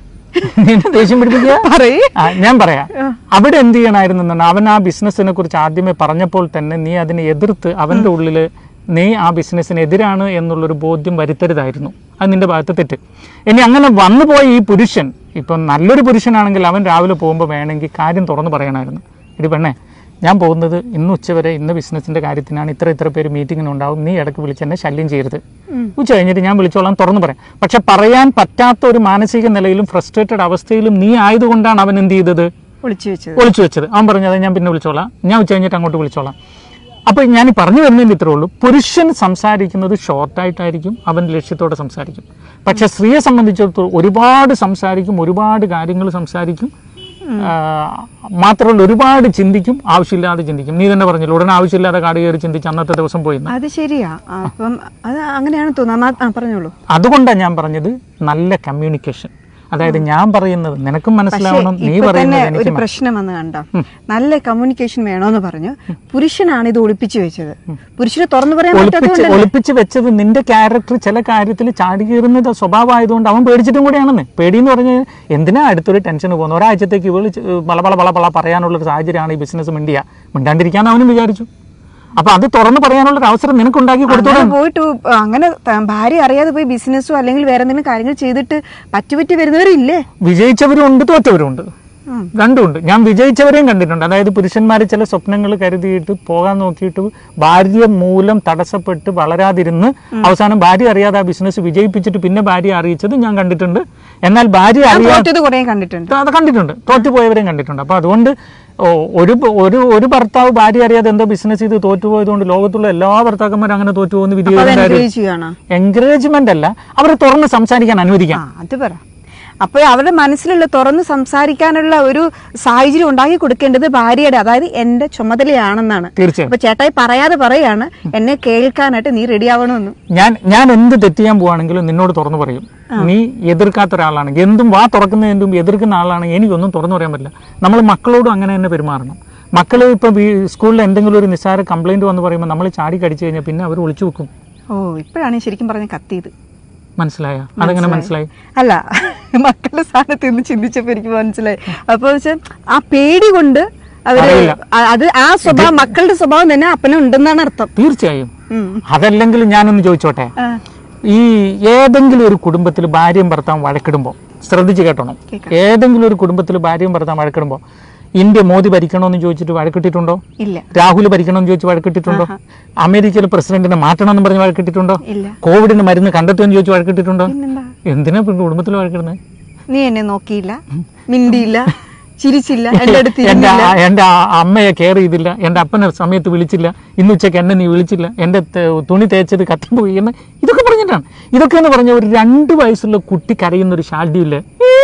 നിന്നെ ദേഷ്യം പിടിപ്പിക്കുക പറയേ ആ, ഞാൻ പറയാം അവിടെ എന്ത് ചെയ്യണമായിരുന്നു അവൻ ആ ബിസിനസ്സിനെ കുറിച്ച് ആദ്യമേ പറഞ്ഞപ്പോൾ തന്നെ നീ അതിനെ എതിർത്ത് അവന്റെ ഉള്ളില് നീ ആ ബിസിനസ്സിന് എതിരാണ് എന്നുള്ളൊരു ബോധ്യം വരുത്തരുതായിരുന്നു അത് നിന്റെ ഭാഗത്ത് തെറ്റ് ഇനി അങ്ങനെ വന്നു പോയ ഈ പുരുഷൻ ഇപ്പം നല്ലൊരു പുരുഷനാണെങ്കിൽ അവൻ രാവിലെ പോകുമ്പോൾ വേണമെങ്കിൽ കാര്യം തുറന്നു പറയണമായിരുന്നു ഇത് പെണ്ണേ ഞാൻ പോകുന്നത് ഇന്ന് ഉച്ചവരെ ഇന്ന് ബിസിനസ്സിന്റെ കാര്യത്തിനാണ് ഇത്ര ഇത്ര പേര് മീറ്റിങ്ങിനുണ്ടാവും നീ ഇടയ്ക്ക് വിളിച്ച് എന്നെ ശല്യം ചെയ്യരുത് ഉച്ച കഴിഞ്ഞിട്ട് ഞാൻ വിളിച്ചോളാം തുറന്നു പറയാം പക്ഷെ പറയാൻ പറ്റാത്ത ഒരു മാനസിക നിലയിലും ഫ്രസ്ട്രേറ്റഡ് അവസ്ഥയിലും നീ ആയതുകൊണ്ടാണ് അവൻ എന്ത് ചെയ്തത് ഒളിച്ചു വെച്ചത് ഒളിച്ചു വെച്ചത് അവൻ പറഞ്ഞത് ഞാൻ പിന്നെ വിളിച്ചോളാം ഞാൻ ഉച്ച കഴിഞ്ഞിട്ട് അങ്ങോട്ട് വിളിച്ചോളാം അപ്പൊ ഞാൻ ഈ പറഞ്ഞു വരുന്നതിന് ഇത്രേ ഉള്ളൂ പുരുഷൻ സംസാരിക്കുന്നത് ഷോർട്ടായിട്ടായിരിക്കും അവൻ ലക്ഷ്യത്തോടെ സംസാരിക്കും പക്ഷെ സ്ത്രീയെ സംബന്ധിച്ചിടത്തോളം ഒരുപാട് സംസാരിക്കും ഒരുപാട് കാര്യങ്ങൾ സംസാരിക്കും ആ, മാത്രമല്ല ഒരുപാട് ചിന്തിക്കും ആവശ്യമില്ലാതെ ചിന്തിക്കും നീ തന്നെ പറഞ്ഞില്ല ഉടനെ ആവശ്യമില്ലാതെ കാട് കയറി ചിന്തിച്ച് അന്നത്തെ ദിവസം പോയിന്ന് അത് ശരിയാ ആ, അപ്പം അത് അങ്ങനെയാണ് തോന്നുന്നത് ആ പറഞ്ഞോളൂ അതുകൊണ്ടാണ് ഞാൻ പറഞ്ഞത് നല്ല കമ്മ്യൂണിക്കേഷൻ അതായത് ഞാൻ പറയുന്നത് നിനക്കും മനസ്സിലാവണം നീ ഇപ്പൊ തന്നെ പറയുന്നത് ഒരു എനിക്ക് പ്രശ്നം വന്ന് കണ്ടോ നല്ല കമ്മ്യൂണിക്കേഷൻ വേണോന്ന് പറഞ്ഞു പുരുഷനാണ് ഇത് ഒളിപ്പിച്ചു വെച്ചത് പുരുഷന് തുറന്നു പറയാൻ ഒളിപ്പിച്ച് പറ്റാത്തതുകൊണ്ട് ഒളിപ്പിച്ച് വെച്ചത് നിന്റെ ക്യാരക്ടർ ചില കാര്യത്തിൽ ചാടി കയറുന്നത് സ്വഭാവമായതുകൊണ്ട് അവൻ പേടിച്ചിട്ടും കൂടിയാണെന്ന് പേടിയെന്ന് പറഞ്ഞ് എന്തിനാ അടുത്തൊരു ടെൻഷന് പോകുന്നു ഒരാഴ്ചത്തേക്ക് ഇവള് ചെ- ബള ബള ബള ബള പറയാനുള്ള ഒരു സാഹചര്യമാണ് ഈ ബിസിനസ് മിണ്ടിയ മിണ്ടാണ്ടിരിക്കാൻ അവനും വിചാരിച്ചു അപ്പൊ അത് തുറന്ന് പറയാനുള്ള ഒരു അവസരം നിനക്ക് ഉണ്ടാക്കി കൊടുത്തോളാം അങ്ങനെ പോയിട്ട് അങ്ങനെ ത- ഭാര്യ അറിയാതെ പോയി ബിസിനസ്സോ അല്ലെങ്കിൽ വേറെ എന്തെങ്കിലും കാര്യങ്ങൾ ചെയ്തിട്ട് പറ്റുപറ്റി വരുന്നവരില്ലേ വിജയിച്ചവരും ഉണ്ട് തോറ്റവരും ഉണ്ട് ഉം. രണ്ടുമുണ്ട് ഞാൻ വിജയിച്ചവരെയും കണ്ടിട്ടുണ്ട് അതായത് പുരുഷന്മാർ ചില സ്വപ്നങ്ങൾ കരുതിയിട്ട് പോകാൻ നോക്കിയിട്ട് ഭാര്യ മൂലം തടസ്സപ്പെട്ട് വളരാതിരുന്ന് അവസാനം ഭാര്യ അറിയാതെ ആ ബിസിനസ് വിജയിപ്പിച്ചിട്ട് പിന്നെ ഭാര്യ അറിയിച്ചത് ഞാൻ കണ്ടിട്ടുണ്ട് എന്നാൽ ഭാര്യ ഞാൻ അറിയാതെ തോറ്റത് കുറെ കണ്ടിട്ടുണ്ട് അത് കണ്ടിട്ടുണ്ട് തോറ്റുപോയവരെയും കണ്ടിട്ടുണ്ട് അപ്പൊ അതുകൊണ്ട് ഓ, ഒരു ഒരു ഒരു ഭർത്താവ് ഭാര്യ അറിയാതെ എന്തോ ബിസിനസ് ചെയ്ത് തോറ്റുപോയതുകൊണ്ട് ലോകത്തുള്ള എല്ലാ ഭർത്താക്കന്മാരും അങ്ങനെ തോറ്റുപോകുന്ന വിധി അത് എൻകറേജ് ചെയ്യണോ എൻകറേജ്മെന്റ് അല്ല അവരെ തുറന്ന് സംസാരിക്കാൻ അനുവദിക്കാം ആ അത് പറ അപ്പോൾ അവരുടെ മനസ്സിലുള്ള തുറന്ന് സംസാരിക്കാനുള്ള ഒരു സാഹചര്യം ഉണ്ടാക്കി കൊടുക്കേണ്ടത് ഭാര്യയുടെ അതായത് എന്റെ ചുമതലയാണെന്നാണ് തീർച്ചയായും അപ്പൊ ചേട്ടായി പറയാതെ പറയാണ് എന്നെ കേൾക്കാനായിട്ട് നീ റെഡി ആവണമെന്ന് ഞാൻ ഞാൻ എന്ത് തെറ്റ് ചെയ്യാൻ പോവാണെങ്കിലും നിന്നോട് തുറന്നു പറയും നീ എതിർക്കാത്ത ഒരാളാണെങ്കിൽ എന്തും വാ തുറക്കുന്നതിന് മുമ്പ് എതിർക്കുന്ന ആളാണെങ്കിൽ എനിക്കൊന്നും തുറന്നു പറയാൻ പറ്റില്ല നമ്മൾ മക്കളോടും അങ്ങനെ തന്നെ പെരുമാറണം മക്കൾ ഇപ്പം സ്കൂളിൽ എന്തെങ്കിലും ഒരു നിസ്സാര കംപ്ലൈന്റ് വന്ന് പറയുമ്പോൾ നമ്മൾ ചാടി കടിച്ചു കഴിഞ്ഞാൽ പിന്നെ അവർ ഒളിച്ചു വെക്കും ഓ ഇപ്പോഴാണ് ശരിക്കും പറഞ്ഞ കത്തിയത് മനസ്സിലായ അതെങ്ങനെ മനസ്സിലായി അല്ല മക്കളുടെ സ്ഥാനത്ത് നിന്ന് ചിന്തിച്ചപ്പോ എനിക്ക് മനസ്സിലായി അപ്പൊ വെച്ചാൽ ആ പേടി കൊണ്ട് അവര് അറിയില്ല. അ- അത് ആ സ്വഭാവം മക്കളുടെ സ്വഭാവം തന്നെ അപ്പനും ഉണ്ടെന്നാണ് അർത്ഥം തീർച്ചയായും ഉം. അതല്ലെങ്കിൽ ഞാനൊന്ന് ചോദിച്ചോട്ടെ ആ, ഈ ഏതെങ്കിലും ഒരു കുടുംബത്തിൽ ഭാര്യയും ഭർത്താവും വഴക്കിടുമ്പോൾ ശ്രദ്ധിച്ച് കേട്ടോണം ഏതെങ്കിലും ഒരു കുടുംബത്തിൽ ഭാര്യയും ഭർത്താവും വഴക്കിടുമ്പോൾ ഇന്ത്യ മോദി ഭരിക്കണമെന്ന് ചോദിച്ചിട്ട് വഴക്കിട്ടിട്ടുണ്ടോ ഇല്ല രാഹുൽ ഭരിക്കണമെന്ന് ചോദിച്ച് വഴക്കിട്ടിട്ടുണ്ടോ അമേരിക്കയിലെ പ്രസിഡന്റിനെ മാറ്റണമെന്ന് പറഞ്ഞ് വഴക്കിട്ടിട്ടുണ്ടോ ഇല്ല കോവിഡിന് മരുന്ന് കണ്ടെത്തുമെന്ന് ചോദിച്ച് വഴക്കിട്ടിട്ടുണ്ടോ പിന്നെന്താ എന്തിനാ ഇപ്പൊ കുടുംബത്തിൽ വഴക്കിടുന്നത് നീ എന്നെ നോക്കിയില്ല മിണ്ടിയില്ല ചിരിച്ചില്ല എന്റെ അടുത്ത് എന്റെ ഇരുന്നില്ല ആ- എന്റെ ആ അമ്മയെ കെയർ ചെയ്തില്ല എന്റെ അപ്പനെ സമയത്ത് വിളിച്ചില്ല ഇന്ന് ഉച്ചയ്ക്ക് എന്നെ നീ വിളിച്ചില്ല എന്റെ ത- തുണി തേച്ചത് കത്തിപ്പോയി എന്ന് ഇതൊക്കെ പറഞ്ഞിട്ടാണ് ഇതൊക്കെ എന്ന് പറഞ്ഞ ഒരു രണ്ട് വയസ്സുള്ള കുട്ടി കരയുന്ന ഒരു ശാഠ്യമില്ലേ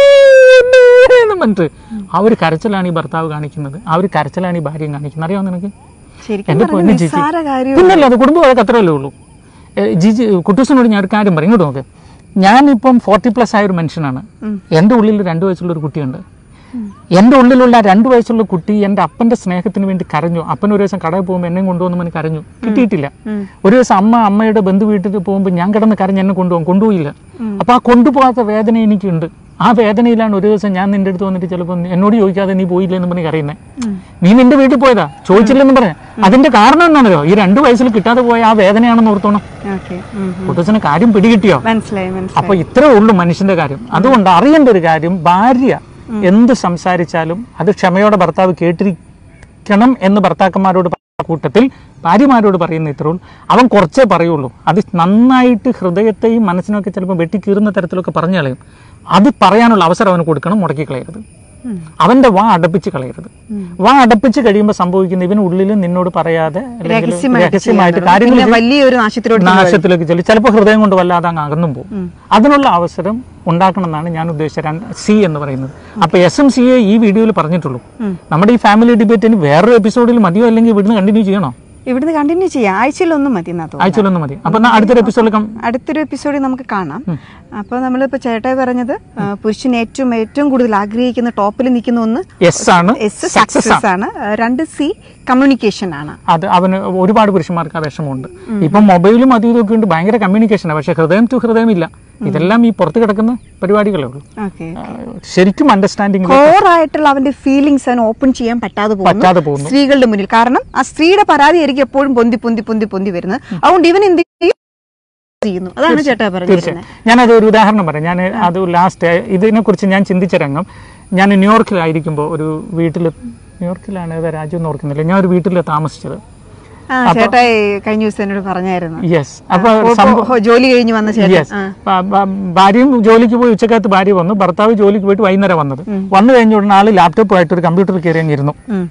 എന്ന് പറഞ്ഞിട്ട് ആ ഒരു കരച്ചിലാണ് ഈ ഭർത്താവ് കാണിക്കുന്നത് ആ ഒരു കരച്ചിലാണ് ഈ ഭാര്യയും കാണിക്കുന്നത് അറിയാമോ നിനക്ക് ശരിക്കും എന്റെ പറഞ്ഞാൽ പൊന്നു ജിജി നിസ്സാര കാര്യം പിന്നല്ല അത് കുടുംബ വഴക്ക് അത്രയല്ലേ ഉള്ളൂ ഏ, ജിജി കുട്ടൂസിനോട് ഞാൻ ഒരു കാര്യം പറയും ഇങ്ങോട്ട് നോക്ക് ഞാനിപ്പം ഫോർട്ടി പ്ലസ് ആയ ഒരു മനുഷ്യനാണ് എൻ്റെ ഉള്ളിൽ രണ്ട് വയസ്സുള്ള ഒരു കുട്ടിയുണ്ട് എൻ്റെ ഉള്ളിലുള്ള ആ രണ്ട് വയസ്സുള്ള കുട്ടി എൻ്റെ അപ്പൻ്റെ സ്നേഹത്തിന് വേണ്ടി കരഞ്ഞു അപ്പൻ ഒരു ദിവസം കടയിൽ പോകുമ്പോൾ എന്നെയും കൊണ്ടുപോകുന്ന മണി കരഞ്ഞു കിട്ടിയിട്ടില്ല ഒരു ദിവസം അമ്മ അമ്മയുടെ ബന്ധു വീട്ടിൽ പോകുമ്പോൾ ഞാൻ കിടന്ന് കരഞ്ഞ് എന്നെ കൊണ്ടുപോകും കൊണ്ടുപോയില്ല അപ്പോൾ ആ കൊണ്ടുപോകാത്ത വേദന എനിക്കുണ്ട് ആ വേദനയിലാണ് ഒരു ദിവസം ഞാൻ നിന്റെ അടുത്ത് വന്നിട്ട് ചിലപ്പോൾ എന്നോട് ചോദിക്കാതെ നീ പോയില്ല എന്ന് പറഞ്ഞ് കരയുന്നത് നീ നിന്റെ വീട്ടിൽ പോയതാ ചോദിച്ചില്ലെന്ന് പറഞ്ഞ അതിന്റെ കാരണം എന്താണല്ലോ ഈ രണ്ടു വയസ്സിൽ കിട്ടാതെ പോയ ആ വേദനയാണെന്ന് ഓർത്തോണം ഓക്കെ കുട്ടൂസിന് കാര്യം പിടികിട്ടിയോ മനസ്സിലായി മനസ്സിലായി അപ്പൊ ഇത്രേ ഉള്ളൂ മനുഷ്യന്റെ കാര്യം അതുകൊണ്ട് അറിയേണ്ട ഒരു കാര്യം ഭാര്യ എന്ത് സംസാരിച്ചാലും അത് ക്ഷമയോടെ ഭർത്താവ് കേട്ടിരിക്കണം എന്ന് ഭർത്താക്കന്മാരോട് പറയുന്ന കൂട്ടത്തിൽ ഭാര്യമാരോട് പറയുന്ന ഇത്രേ ഉള്ളൂ അവൻ കുറച്ചേ പറയുള്ളൂ അത് നന്നായിട്ട് ഹൃദയത്തെയും മനസ്സിനൊക്കെ ചിലപ്പോൾ വെട്ടിക്കീറുന്ന തരത്തിലൊക്കെ പറഞ്ഞു കളയും അത് പറയാനുള്ള അവസരം അവന് കൊടുക്കണം മുടക്കി കളയരുത് അവന്റെ വാ അടപ്പിച്ച് കളയരുത് വാ അടപ്പിച്ച് കഴിയുമ്പോൾ സംഭവിക്കുന്ന ഇവന് ഉള്ളിൽ നിന്നോട് പറയാതെ അല്ലെങ്കിൽ രഹസ്യമായിട്ട് രഹസ്യമായിട്ട് ചെയ്യുന്നത്. കാര്യങ്ങൾ പിന്നെ വലിയൊരു നാശത്തിലോട്ട് നാശത്തിലേക്ക് ചെല്ലും ചിലപ്പോൾ ഹൃദയം കൊണ്ട് വല്ലാതെ അങ്ങ് അകന്നും പോകും അതിനുള്ള അവസരം ഉണ്ടാക്കണം എന്നാണ് ഞാൻ ഉദ്ദേശിച്ച രണ്ട് സി എന്ന് പറയുന്നത് അപ്പൊ എസ് എം സി എ ഈ വീഡിയോയിൽ പറഞ്ഞിട്ടുള്ളൂ നമ്മുടെ ഈ ഫാമിലി ഡിബേറ്റിന് വേറൊരു എപ്പിസോഡിൽ മതിയോ അല്ലെങ്കിൽ ഇവിടുന്ന് കണ്ടിന്യൂ ചെയ്യണോ ഇവിടുന്ന് കണ്ടിന്യൂ ചെയ്യാം ആഴ്ചയിലൊന്നും മതി എന്നാ തോന്നുന്നു ആഴ്ചയിലൊന്നും മതി അപ്പൊ എന്നാ അടുത്തൊരു എപ്പിസോഡിൽ അടുത്തൊരു എപ്പിസോഡിൽ നമുക്ക് കാണാം അപ്പോൾ നമ്മളിപ്പോ ചേട്ടായി പറഞ്ഞത് ആ, പുരുഷൻ ഏറ്റവും ഏറ്റവും കൂടുതൽ ആഗ്രഹിക്കുന്ന ടോപ്പിൽ നിൽക്കുന്ന ഒന്ന് എസ് ആണ് എസ് സക്സസ് ആണ് ആ, രണ്ട് സി കമ്മ്യൂണിക്കേഷൻ ആണ് അത് അവന് ഒരുപാട് പുരുഷന്മാർക്ക് ആ വിഷമമുണ്ട് ഇപ്പം മൊബൈലും അതും ഇതൊക്കെ ഉണ്ട് ഭയങ്കര കമ്മ്യൂണിക്കേഷനാണ് പക്ഷെ ഹൃദയം ടു ഹൃദയം ഇല്ല ഇതെല്ലാം ഈ പുറത്ത് കിടക്കുന്ന പരിപാടികളേ ഉള്ളൂ ഓക്കെ ആ, ശരിക്കും അണ്ടർസ്റ്റാൻഡിങ് കോർ ആയിട്ടുള്ള അവന്റെ ഫീലിങ്സ് അവന് ഓപ്പൺ ചെയ്യാൻ പറ്റാതെ പോകുന്നു പറ്റാതെ പോകുന്നു സ്ത്രീകളുടെ മുന്നിൽ കാരണം ആ സ്ത്രീയുടെ പരാതിയായിരിക്കും എപ്പോഴും പൊന്തി പൊന്തി പൊന്തി പൊന്തി വരുന്നത് അതുകൊണ്ട് ഇവൻ എന്ത് ചെയ്യും? ചെയ്യുന്നു അതാണ് ചേട്ടാ പറഞ്ഞിരുന്നത് തീർച്ചയായും ഞാനത് ഒരു ഉദാഹരണം പറയാം ഞാൻ അത് ലാസ്റ്റ് ഇതിനെക്കുറിച്ച് ഞാൻ ചിന്തിച്ച രംഗം ഞാൻ ന്യൂയോർക്കിലായിരിക്കുമ്പോൾ ഒരു വീട്ടിൽ ന്യൂയോർക്കിലാണ് ഏതാ രാജ്യം എന്ന് ഓർക്കുന്നില്ല ഞാൻ ഒരു വീട്ടിൽ താമസിച്ചത് ആ ചേട്ടായി കഴിഞ്ഞ ദിവസം എന്നോട് പറഞ്ഞായിരുന്നു യെസ് അപ്പൊ ഓ, ഓ, ഓ, ജോലി കഴിഞ്ഞ് വന്ന ചേട്ടൻ യെസ് ഭാര്യയും ജോലിക്ക് പോയി ഉച്ചക്കകത്ത് ഭാര്യ വന്നു ഭർത്താവ് ജോലിക്ക് പോയിട്ട് വൈകുന്നേരം വന്നത് വന്നു കഴിഞ്ഞ ഉടനെ ആള് ലാപ്ടോപ്പുമായിട്ട് ഒരു കമ്പ്യൂട്ടറിൽ കയറി അങ്ങിരുന്നു ഉം.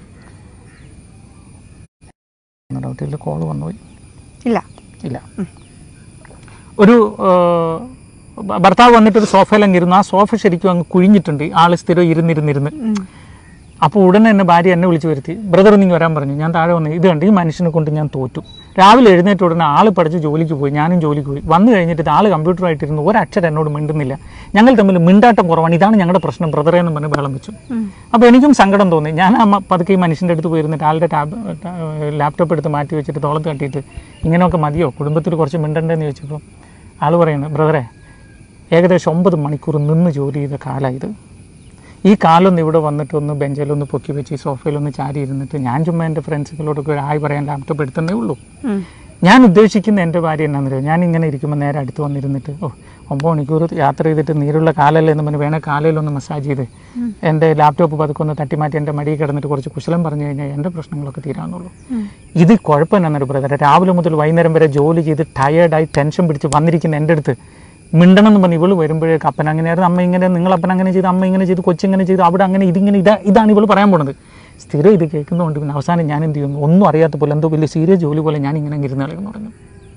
ഡൗട്ടിൽ കോൾ വന്നുപോയി ഇല്ല ഇല്ല ഒരു ആ, ഭ- ഭർത്താവ് വന്നിട്ട് ഒരു സോഫയിൽ അങ്ങ് ഇരുന്നു ആ സോഫ ശരിക്കും അങ്ങ് കുഴിഞ്ഞിട്ടുണ്ട് ആള് സ്ഥിരം ഇരുന്നിരുന്നിരുന്ന് അപ്പോൾ ഉടനെ എന്നെ ഭാര്യ എന്നെ വിളിച്ചു വരുത്തി ബ്രദർ നിങ്ങൾ വരാൻ പറഞ്ഞു ഞാൻ താഴെ വന്നു ഇത് കണ്ട് ഈ മനുഷ്യനെ കൊണ്ട് ഞാൻ തോറ്റു രാവിലെ എഴുന്നേറ്റ് ഉടനെ ആൾ പഠിച്ച് ജോലിക്ക് പോയി ഞാനും ജോലിക്ക് പോയി വന്നു കഴിഞ്ഞിട്ട് ആൾ കമ്പ്യൂട്ടറായിട്ടിരുന്നു ഒരക്ഷരം എന്നോട് മിണ്ടുന്നില്ല ഞങ്ങൾ തമ്മിൽ മിണ്ടാട്ടം കുറവാണ് ഇതാണ് ഞങ്ങളുടെ പ്രശ്നം ബ്രദറെ എന്ന് പറഞ്ഞ് ബഹളം വെച്ചു അപ്പോൾ എനിക്കും സങ്കടം തോന്നി ഞാൻ ആ മ- പതുക്കെ ഈ മനുഷ്യൻ്റെ അടുത്ത് പോയിരുന്നിട്ട് ആളുടെ ടാബ് ലാപ്ടോപ്പ് എടുത്ത് മാറ്റി വെച്ചിട്ട് തോളത്ത് തട്ടിയിട്ട് ഇങ്ങനെയൊക്കെ മതിയോ കുടുംബത്തിൽ കുറച്ച് മിണ്ടണ്ടെന്ന് ചോദിച്ചപ്പോൾ ആൾ പറയുന്നത് ബ്രദറെ ഏകദേശം ഒമ്പത് മണിക്കൂർ നിന്ന് ജോലി ചെയ്ത കാലം ഇത് ഈ കാലൊന്ന് ഇവിടെ വന്നിട്ട് ഒന്ന് ബെഞ്ചിലൊന്ന് പൊക്കി വെച്ച് ഈ സോഫയിലൊന്ന് ചാരി ഇരുന്നിട്ട് ഞാൻ ചുമ്മാ എൻ്റെ ഫ്രണ്ട്സുകളോടൊക്കെ ഒരു ഹായ് പറയാൻ ലാപ്ടോപ്പ് എടുത്തതേ ഉള്ളൂ ഉം. ഞാൻ ഉദ്ദേശിക്കുന്ന എൻ്റെ ഭാര്യ എന്നാണെന്നറിയോ ഞാൻ ഇങ്ങനെ ഇരിക്കുമ്പോൾ നേരെ അടുത്ത് വന്നിരുന്നിട്ട് ഓ ഒമ്പത് മണിക്കൂർ യാത്ര ചെയ്തിട്ട് നീരുള്ള കാലല്ലേ എന്ന് പറഞ്ഞ് വേണേൽ കാലയിലൊന്ന് മസാജ് ചെയ്ത് എൻ്റെ ലാപ്ടോപ്പ് പതുക്കെ ഒന്ന് തട്ടിമാറ്റി എൻ്റെ മടിയിൽ കിടന്നിട്ട് കുറച്ച് കുശലം പറഞ്ഞു കഴിഞ്ഞാൽ എൻ്റെ പ്രശ്നങ്ങളൊക്കെ തീരാന്നുള്ളൂ ഇത് കുഴപ്പം എന്നൊരു ബ്രദറെ രാവിലെ മുതൽ വൈകുന്നേരം വരെ ജോലി ചെയ്ത് ടയേർഡായി ടെൻഷൻ പിടിച്ച് വന്നിരിക്കുന്ന എൻ്റെ അടുത്ത് മിണ്ടണം എന്ന് പറഞ്ഞ് ഇവള് വരുമ്പോഴേക്ക് അപ്പൻ അങ്ങനെയായിരുന്നു അമ്മ ഇങ്ങനെ നിങ്ങൾ അപ്പൻ അങ്ങനെ ചെയ്തു അമ്മ ഇങ്ങനെ ചെയ്തു കൊച്ചിങ്ങനെ ചെയ്തു അവിടെ അങ്ങനെ ഇതിങ്ങനെ ഇതാ ഇതാണ് ഇവള് പറയാൻ പോണത് സ്ഥിരം ഇത് കേൾക്കുന്നതുകൊണ്ട് പിന്നെ അവസാനം ഞാൻ എന്ത് ചെയ്യുന്നു ഒന്നും അറിയാത്ത പോലെ എന്തോ വലിയ സീരിയസ് ജോലി പോലെ ഞാൻ ഇങ്ങനെ ഇരുന്ന് കളയുന്നു പറഞ്ഞു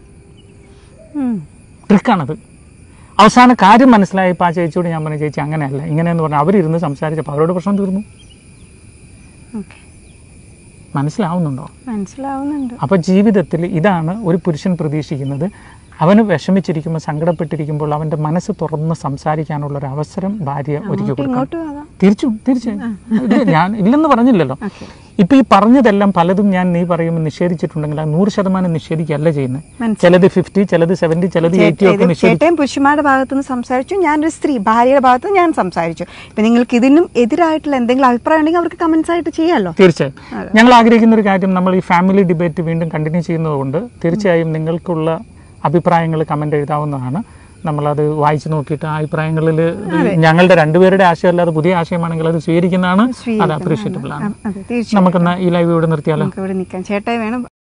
ഉം. ട്രിക്കാണത് അവസാന കാര്യം മനസ്സിലായപ്പോൾ ആ ചേച്ചിയോട് ഞാൻ പറഞ്ഞു ചേച്ചി അങ്ങനെയല്ല ഇങ്ങനെയെന്ന് പറഞ്ഞാൽ അവരിരുന്ന് സംസാരിച്ചപ്പോൾ അവരോട് പ്രശ്നം തീർന്നു ഓക്കെ മനസ്സിലാവുന്നുണ്ടോ മനസ്സിലാവുന്നുണ്ട് അപ്പോൾ ജീവിതത്തിൽ ഇതാണ് ഒരു പുരുഷൻ പ്രതീക്ഷിക്കുന്നത് അവന് വിഷമിച്ചിരിക്കുമ്പോൾ സങ്കടപ്പെട്ടിരിക്കുമ്പോൾ അവൻ്റെ മനസ്സ് തുറന്ന് സംസാരിക്കാനുള്ള ഒരു അവസരം ഭാര്യ ഒരുക്കി കൊടുക്കണം ഇങ്ങോട്ട് ആകാം തിരിച്ചും തീർച്ചയായും ഇത് ഞാൻ ഇല്ലെന്ന് പറഞ്ഞില്ലല്ലോ ഓക്കെ ഇപ്പൊ ഈ പറഞ്ഞതെല്ലാം പലതും ഞാൻ നീ പറയുമ്പോൾ നിഷേധിച്ചിട്ടുണ്ടെങ്കിൽ അത് നൂറ് ശതമാനം നിഷേധിക്കല്ല ചെയ്യുന്നത് മനസ്സിലായി. ചിലത് ഫിഫ്റ്റി ചിലത് സെവൻറ്റി ചിലത് എയ്റ്റി ഒക്കെ നിഷേധിക്കും ചേട്ടയും പുരുഷന്മാരുടെ ഭാഗത്തുനിന്ന് സംസാരിച്ചു ഞാനൊരു സ്ത്രീ ഭാര്യയുടെ ഭാഗത്ത് നിന്ന് ഞാൻ സംസാരിച്ചു ഇപ്പൊ നിങ്ങൾക്ക് ഇതിനും എതിരായിട്ടുള്ള എന്തെങ്കിലും അഭിപ്രായം ഉണ്ടെങ്കിൽ അവർക്ക് കമന്റ്സ് ആയിട്ട് ചെയ്യാമല്ലോ തീർച്ചയായും ഞങ്ങൾ ആഗ്രഹിക്കുന്ന ഒരു കാര്യം നമ്മൾ ഈ ഫാമിലി ഡിബേറ്റ് വീണ്ടും കണ്ടിന്യൂ ചെയ്യുന്നതുകൊണ്ട് തീർച്ചയായും നിങ്ങൾക്കുള്ള അഭിപ്രായങ്ങൾ കമന്റ് എഴുതാവുന്നതാണ് നമ്മളത് വായിച്ചു നോക്കിയിട്ട് ആ അഭിപ്രായങ്ങളിൽ ഞങ്ങളുടെ രണ്ടുപേരുടെ ആശയമല്ലാതെ പുതിയ ആശയമാണെങ്കിൽ അത് സ്വീകരിക്കുന്നതാണ് അത് അപ്രീഷിയറ്റബിൾ ആണ് അതെ തീർച്ചയായും നമുക്കെന്നാ ഈ ലൈവ് ഇവിടെ നിർത്തിയാലോ നമുക്ക് ഇവിടെ നിൽക്കാം ചേട്ടായി വേണം